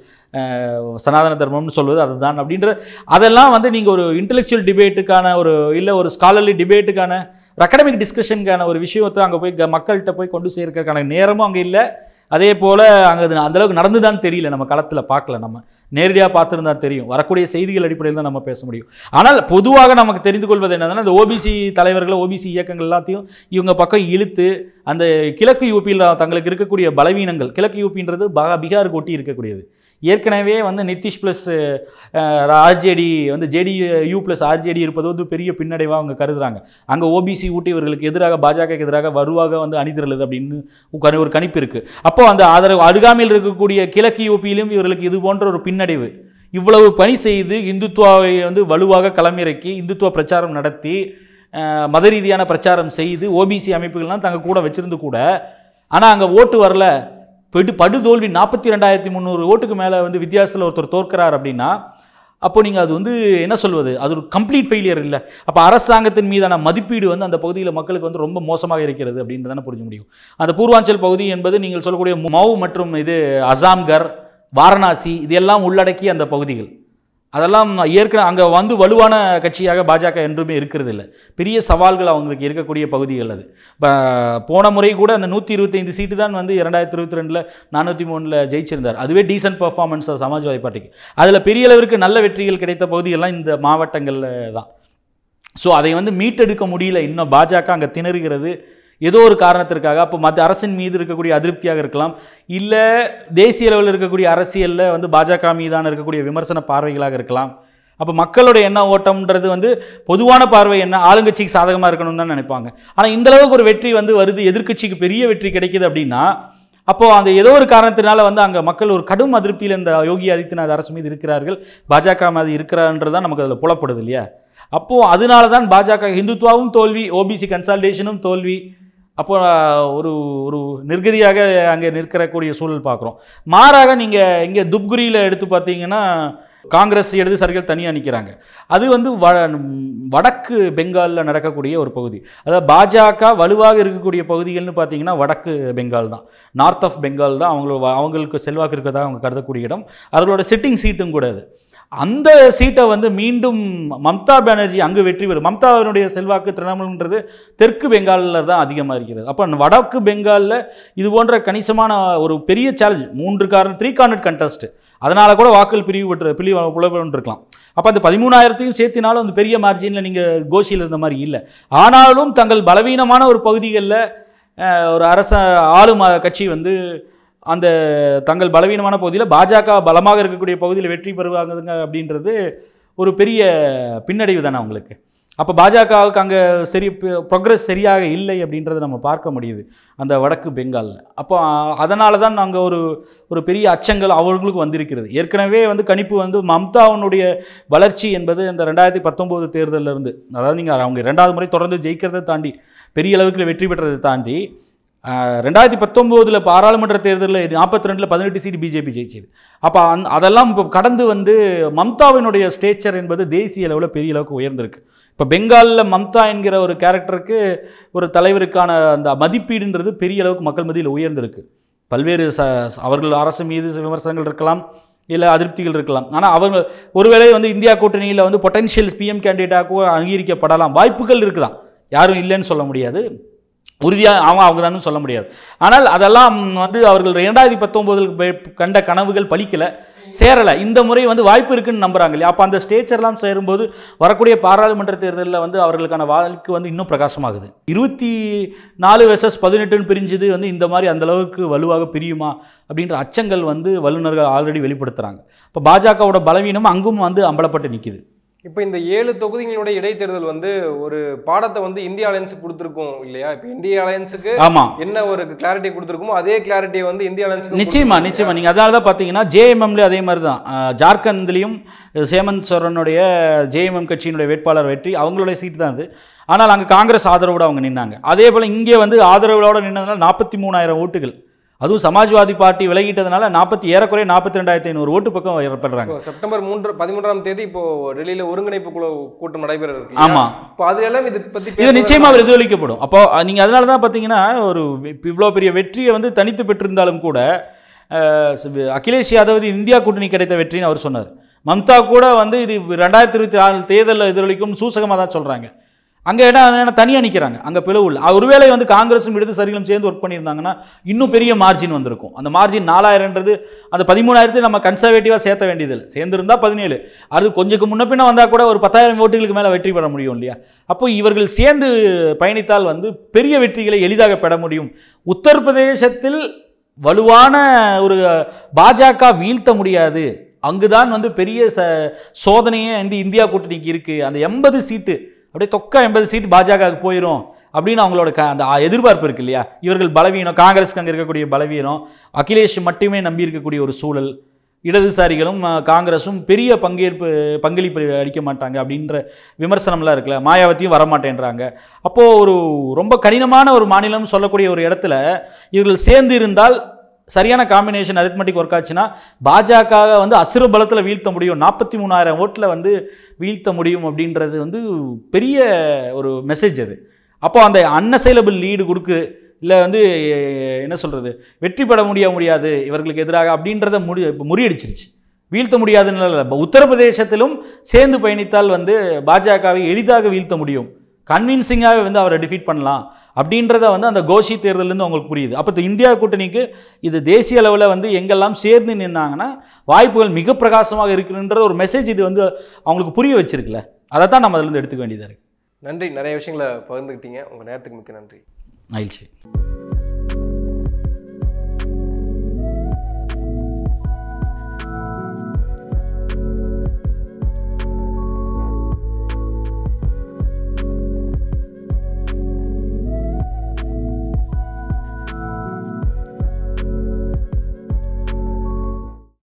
சனாதன தர்மம்னு சொல்வது அதுதான் அப்படின்ற அதெல்லாம் வந்து நீங்கள் ஒரு இன்டெலெக்சுவல் டிபேட்டுக்கான ஒரு இல்லை ஒரு ஸ்காலர்லி டிபேட்டுக்கான ஒரு அகடமிக் டிஸ்கஷனுக்கான ஒரு விஷயத்தை அங்கே போய் க- மக்கள்கிட்ட போய் கொண்டு சேர்க்கறதுக்கான நேரமும் அங்கே இல்லை அதே போல் அங்கே அது அந்த அளவுக்கு நடந்துதான்னு தெரியல நம்ம களத்தில் பார்க்கல நம்ம நேரடியாக பார்த்துருந்தா தெரியும் வரக்கூடிய செய்திகள் அடிப்படையில் தான் நம்ம பேச முடியும் ஆனால் பொதுவாக நமக்கு தெரிந்து கொள்வது என்னதுன்னா இந்த ஓபிசி தலைவர்கள் ஓபிசி இயக்கங்கள் எல்லாத்தையும் இவங்க பக்கம் இழுத்து அந்த கிழக்கு யூபியில் தங்களுக்கு இருக்கக்கூடிய பலவீனங்கள் கிழக்கு யூபின்றது பா- பீகாருக்கு ஒட்டி இருக்கக்கூடியது ஏற்கனவே வந்து நிதிஷ் ப்ளஸ் ஆர்ஜேடி வந்து ஜேடி யூ ப்ளஸ் ஆர்ஜேடி இருப்பது வந்து பெரிய பின்னடைவாக அவங்க கருதுறாங்க அங்கே ஓபிசி ஊட்டியவர்களுக்கு எதிராக பாஜகவுக்கு எதிராக வருவாக வந்து அணிதிரளுது அப்படின்னு ஒரு ஒரு கணிப்பு இருக்குது அப்போ அந்த ஆதரவு அருகாமையில் இருக்கக்கூடிய கிழக்கு யூபியிலும் இவர்களுக்கு இது போன்ற ஒரு பின்னடைவு இவ்வளவு பணி செய்து இந்துத்துவாவை வந்து வலுவாக களமிறக்கி இந்துத்துவ பிரச்சாரம் நடத்தி அஹ், மத ரீதியான பிரச்சாரம் செய்து ஓபிசி அமைப்புகள்லாம் தங்க கூட வச்சிருந்து கூட ஆனால் அங்கே ஓட்டு வரல படு படுதோல்வி நாற்பத்தி ரெண்டாயிரத்தி முந்நூறு ஓட்டுக்கு மேலே வந்து வித்தியாசத்தில் ஒருத்தர் தோற்கிறார் அப்படின்னா அப்போ நீங்கள் அது வந்து என்ன சொல்வது அது ஒரு கம்ப்ளீட் ஃபெயிலியர் இல்லை அப்போ அரசாங்கத்தின் மீதான மதிப்பீடு வந்து அந்த பகுதியில் மக்களுக்கு வந்து ரொம்ப மோசமாக இருக்கிறது அப்படின்னு தானே புரிஞ்ச முடியும் அந்த பூர்வாஞ்சல் பகுதி என்பது நீங்கள் சொல்லக்கூடிய மவு மற்றும் இது அசாம்கர் வாரணாசி இதெல்லாம் உள்ளடக்கிய அந்த பகுதிகள் அதெல்லாம் ஏற்கனவே அங்கே வந்து வலுவான கட்சியாக பாஜக என்றுமே இருக்கிறது இல்லை பெரிய சவால்கள் அவங்களுக்கு இருக்கக்கூடிய பகுதிகள் அது இப்போ போன முறை கூட அந்த நூற்றி இருபத்தைந்து சீட்டு தான் வந்து இரண்டாயிரத்தி இருபத்தி ரெண்டில் நானூற்றி மூணில் ஜெயிச்சிருந்தார் அதுவே டீசன்ட் பர்ஃபார்மன்ஸ் சமாஜ்வாதி பார்ட்டிக்கு அதில் பெரிய அளவிற்கு நல்ல வெற்றிகள் கிடைத்த பகுதியெல்லாம் இந்த மாவட்டங்களில் தான் ஸோ அதை வந்து மீட்டெடுக்க முடியல இன்னும் பாஜக அங்கே திணறுகிறது ஏதோ ஒரு காரணத்திற்காக அப்போ மற்ற அரசின் மீது இருக்கக்கூடிய அதிருப்தியாக இருக்கலாம் இல்லை தேசிய அளவில் இருக்கக்கூடிய அரசியலில் வந்து பாஜக மீதான இருக்கக்கூடிய விமர்சன பார்வைகளாக இருக்கலாம் அப்போ மக்களோட எண்ண ஓட்டம்ன்றது வந்து பொதுவான பார்வை என்ன ஆளுங்கட்சிக்கு சாதகமாக இருக்கணும்னு தான் நினைப்பாங்க ஆனால் இந்த அளவுக்கு ஒரு வெற்றி வந்து வருது எதிர்க்கட்சிக்கு பெரிய வெற்றி கிடைக்குது அப்படின்னா அப்போ அந்த ஏதோ ஒரு காரணத்தினால வந்து அங்கே மக்கள் ஒரு கடும் அதிருப்தியில் இந்த யோகி ஆதித்யநாத் அரசு மீது இருக்கிறார்கள் பாஜக மீது இருக்கிறான்றது தான் நமக்கு அதில் புலப்படுது இல்லையா அப்போது அதனால தான் பாஜக இந்துத்துவாவும் தோல்வி ஓபிசி கன்சல்டேஷனும் தோல்வி அப்போ ஒரு ஒரு நிர்கதியாக அங்கே நிற்கக்கூடிய சூழல் பார்க்குறோம் மாறாக நீங்கள் இங்கே துப்குரியில் எடுத்து பார்த்தீங்கன்னா காங்கிரஸ் இடதுசாரிகள் தனியாக நிற்கிறாங்க அது வந்து வ வடக்கு பெங்காலில் நடக்கக்கூடிய ஒரு பகுதி அதாவது பாஜக வலுவாக இருக்கக்கூடிய பகுதிகள்னு பார்த்தீங்கன்னா வடக்கு பெங்கால் தான் நார்த் ஆஃப் பெங்கால் தான் அவங்கள அவங்களுக்கு செல்வாக்கு இருக்கிறதா அவங்க கருதக்கூடிய இடம் அவர்களோட சிட்டிங் சீட்டும் கூட அது அந்த சீட்டை வந்து மீண்டும் மம்தா பானர்ஜி அங்கு வெற்றி பெறும் மம்தாவினுடைய செல்வாக்கு திரிணாமுல்ன்றது தெற்கு பெங்காலில் தான் அதிகமாக இருக்கிறது அப்போ வடக்கு பெங்காலில் இது போன்ற கணிசமான ஒரு பெரிய சேலஞ்ச் மூன்று காரணம் த்ரீ கார்னர் கண்டஸ்ட் அதனால கூட வாக்குகள் பிரிவு பெற்று பிரிவு புலப்பெற்று இருக்கலாம் அப்போ அந்த பதிமூணாயிரத்தையும் சேர்த்தினாலும் அந்த பெரிய மார்ஜினில் நீங்கள் கோஷியில் இருந்த மாதிரி இல்லை ஆனாலும் தங்கள் பலவீனமான ஒரு பகுதிகளில் அஹ், ஒரு அரச ஆளும் அஹ், கட்சி வந்து அந்த தங்கள் பலவீனமான பகுதியில் பாஜக பலமாக இருக்கக்கூடிய பகுதியில் வெற்றி பெறுவாங்கதுங்க அப்படின்றது ஒரு பெரிய பின்னடைவு தானே அவங்களுக்கு அப்போ பாஜகவுக்கு அங்கே சரி ப்ரோக்ரஸ் சரியாக இல்லை அப்படின்றத நம்ம பார்க்க முடியுது அந்த வடக்கு பெங்காலில் அப்போ அதனால தான் நாங்கள் ஒரு ஒரு பெரிய அச்சங்கள் அவர்களுக்கு வந்திருக்கிறது ஏற்கனவே வந்து கணிப்பு வந்து மம்தாவினுடைய வளர்ச்சி என்பது இந்த ரெண்டாயிரத்தி பத்தொம்போது தேர்தலில் இருந்து அதாவது நீங்கள் அவங்க ரெண்டாவது முறை தொடர்ந்து ஜெயிக்கிறதை தாண்டி பெரிய அளவுக்கு வெற்றி பெற்றதை தாண்டி ஆஹ், ரெண்டாயிரத்தி பத்தொம்போதில் பாராளுமன்ற தேர்தலில் நாற்பத்தி ரெண்டில் பதினெட்டு சீட் பிஜேபி ஜெயிச்சது அப்போ அந் அதெல்லாம் இப்போ கடந்து வந்து மம்தாவினுடைய ஸ்டேச்சர் என்பது தேசிய அளவில் பெரிய அளவுக்கு உயர்ந்திருக்கு இப்போ பெங்காலில் மம்தா என்கிற ஒரு கேரக்டருக்கு ஒரு தலைவருக்கான அந்த மதிப்பீடுன்றது பெரிய அளவுக்கு மக்கள் மத்தியில் உயர்ந்திருக்கு பல்வேறு ச அவர்கள் அரசு மீது விமர்சனங்கள் இருக்கலாம் இல்லை அதிருப்திகள் இருக்கலாம் ஆனால் அவங்க ஒருவேளை வந்து இந்தியா கூட்டணியில் வந்து பொட்டன்ஷியல் பிஎம் கேண்டிடேட்டாக அங்கீகரிக்கப்படலாம் வாய்ப்புகள் இருக்குதான் யாரும் இல்லைன்னு சொல்ல முடியாது உறுதியாக அவங்க அவங்க தான் சொல்ல முடியாது ஆனால் அதெல்லாம் வந்து அவர்கள் இரண்டாயிரத்தி பத்தொம்போதில் கண்ட கனவுகள் பலிக்கலை சேரலை இந்த முறை வந்து வாய்ப்பு இருக்குன்னு நம்புறாங்க இல்லையா அப்போ அந்த ஸ்டேச்சர்லாம் சேரும்போது வரக்கூடிய பாராளுமன்ற தேர்தலில் வந்து அவர்களுக்கான வாழ்க்கை வந்து இன்னும் பிரகாசமாகுது இருபத்தி நாலு வெர்சஸ் பதினெட்டுன்னு பிரிஞ்சுது வந்து இந்த மாதிரி அந்த அளவுக்கு வலுவாக பிரியுமா அப்படின்ற அச்சங்கள் வந்து வல்லுநர்கள் ஆல்ரெடி வெளிப்படுத்துகிறாங்க இப்போ பாஜகவோட பலவீனம் அங்கும் வந்து அம்பலப்பட்டு நிற்கிது இப்போ இந்த ஏழு தொகுதிகளுடைய இடைத்தேர்தல் வந்து ஒரு பாடத்தை வந்து இந்திய அலையன்ஸுக்கு கொடுத்துருக்கோம் இல்லையா இப்போ இந்திய அலையன்ஸுக்கு ஆமாம் என்ன ஒரு கிளாரிட்டி கொடுத்துருக்குமோ அதே கிளாரிட்டியை வந்து இந்திய அலையன்ஸுக்கு நிச்சயமா நிச்சயமா நீங்கள் அதனால தான் பார்த்தீங்கன்னா ஜேஎம்எம்ல அதே மாதிரி தான் அஹ், ஜார்க்கண்ட்லேயும் சேமந்த் சோரனுடைய ஜேஎம்எம் கட்சியினுடைய வேட்பாளர் வெற்றி அவங்களுடைய சீட் தான் அது ஆனால் அங்கே காங்கிரஸ் ஆதரவோடு அவங்க நின்னாங்க அதே போல் இங்கே வந்து ஆதரவோடு நின்னதுனால நாற்பத்தி மூணாயிரம் ஓட்டுகள் அதுவும் சமாஜ்வாதி பார்ட்டி விலகிட்டதுனால நாற்பத்தி ஏறக்குறைய நாற்பத்தி ரெண்டாயிரத்தி ஐநூறு ஓட்டு பக்கம் ஏற்படுறாங்க இப்போ செப்டம்பர் மூன்று பதிமூன்றாம் தேதி இப்போ டெல்லியில ஒருங்கிணைப்பு குழு கூட்டம் நடைபெற இருக்கு ஆமா. இப்போ அதுல எல்லாம் இது பத்தி இது பேசுறது- நிச்சயமா அவர் எதிரொலிக்கப்படும் அப்போ நீங்கள் அதனால தான் பார்த்தீங்கன்னா ஒரு இவ்வளோ பெரிய வெற்றியை வந்து தனித்து பெற்றிருந்தாலும் கூட அஹ், சி- அகிலேஷ் யாதவ் இது இந்தியா கூட்டணி கிடைத்த வெற்றின்னு அவர் சொன்னார் மம்தா கூட வந்து இது ரெண்டாயிரத்தி இருபத்தி நாலு தேர்தலில் எதிரொலிக்கும் சூசகமாக தான் சொல்கிறாங்க அங்கே என்ன தனியாக நிற்கிறாங்க அங்கே பிளவு இல்லை ஒருவேளை வந்து காங்கிரஸும் இடதுசாரிகளும் சேர்ந்து ஒர்க் பண்ணியிருந்தாங்கன்னா இன்னும் பெரிய மார்ஜின் வந்திருக்கும் அந்த மார்ஜின் நாலாயிரன்றது அந்த பதிமூணாயிரத்தை நம்ம கன்சர்வேட்டிவாக சேர்த்த வேண்டியதில்லை சேர்ந்திருந்தா பதினேழு அது கொஞ்சம் முன்ன பின்ன வந்தால் கூட ஒரு பத்தாயிரம் ஓட்டுகளுக்கு மேலே வெற்றி பெற முடியும் இல்லையா அப்போ இவர்கள் சேர்ந்து பயணித்தால் வந்து பெரிய வெற்றிகளை எளிதாக பெற முடியும் உத்தரப்பிரதேசத்தில் வலுவான ஒரு பாஜக வீழ்த்த முடியாது அங்குதான் வந்து பெரிய ச சோதனையே வந்து இந்தியா கூட்டணிக்கு இருக்குது அந்த எண்பது சீட்டு அப்படியே தொக்கா எண்பது சீட் பாஜகவுக்கு போயிடும் அப்படின்னு அவங்களோட க அந்த எதிர்பார்ப்பு இருக்கு இல்லையா இவர்கள் பலவீனம் காங்கிரஸ்க்கு அங்கே இருக்கக்கூடிய பலவீனம் அகிலேஷ் மட்டுமே நம்பி இருக்கக்கூடிய ஒரு சூழல் இடதுசாரிகளும் அஹ், காங்கிரஸும் பெரிய பங்கேற்பு பங்களிப்பு அளிக்க மாட்டாங்க அப்படின்ற விமர்சனம்லாம் இருக்குல்ல மாயாவதியும் வரமாட்டேன்றாங்க அப்போது ஒரு ரொம்ப கடினமான ஒரு மாநிலம் சொல்லக்கூடிய ஒரு இடத்துல இவர்கள் சேர்ந்து இருந்தால் சரியான காம்பினேஷன் அரித்மெட்டிக் ஒர்க் ஆச்சுன்னா பாஜக வந்து அசுர பலத்தில் வீழ்த்த முடியும் நாற்பத்தி மூணாயிரம் ஓட்டில் வந்து வீழ்த்த முடியும் அப்படின்றது வந்து பெரிய ஒரு மெசேஜ் அது அப்போ அந்த அன்அசைலபிள் லீடு கொடுக்கு இல்லை வந்து எ- என்ன சொல்கிறது வெற்றி பெற முடிய முடியாது இவர்களுக்கு எதிராக அப்படின்றத முடி முறியடிச்சிருச்சு வீழ்த்த முடியாதுன்னு இல்லை இப்ப உத்தரப்பிரதேசத்திலும் சேர்ந்து பயணித்தால் வந்து பாஜகவை எளிதாக வீழ்த்த முடியும் கன்வின்சிங்காகவே வந்து அவரை டிஃபீட் பண்ணலாம் அப்படின்றத வந்து அந்த கோஷி தேர்தலேருந்து அவங்களுக்கு புரியுது அப்போ இந்த இந்தியா கூட்டணிக்கு இது தேசிய அளவில் வந்து எங்கெல்லாம் சேர்ந்து நின்னாங்கன்னா வாய்ப்புகள் மிக பிரகாசமாக இருக்குன்ற ஒரு மெசேஜ் இது வந்து அவங்களுக்கு புரிய வச்சிருக்குல்ல அதை தான் நம்ம அதுலேருந்து எடுத்துக்க வேண்டியதாக இருக்குது நன்றி நிறைய விஷயங்களை பகிர்ந்துக்கிட்டீங்க உங்க நேரத்துக்கு மிக்க நன்றி மகிழ்ச்சி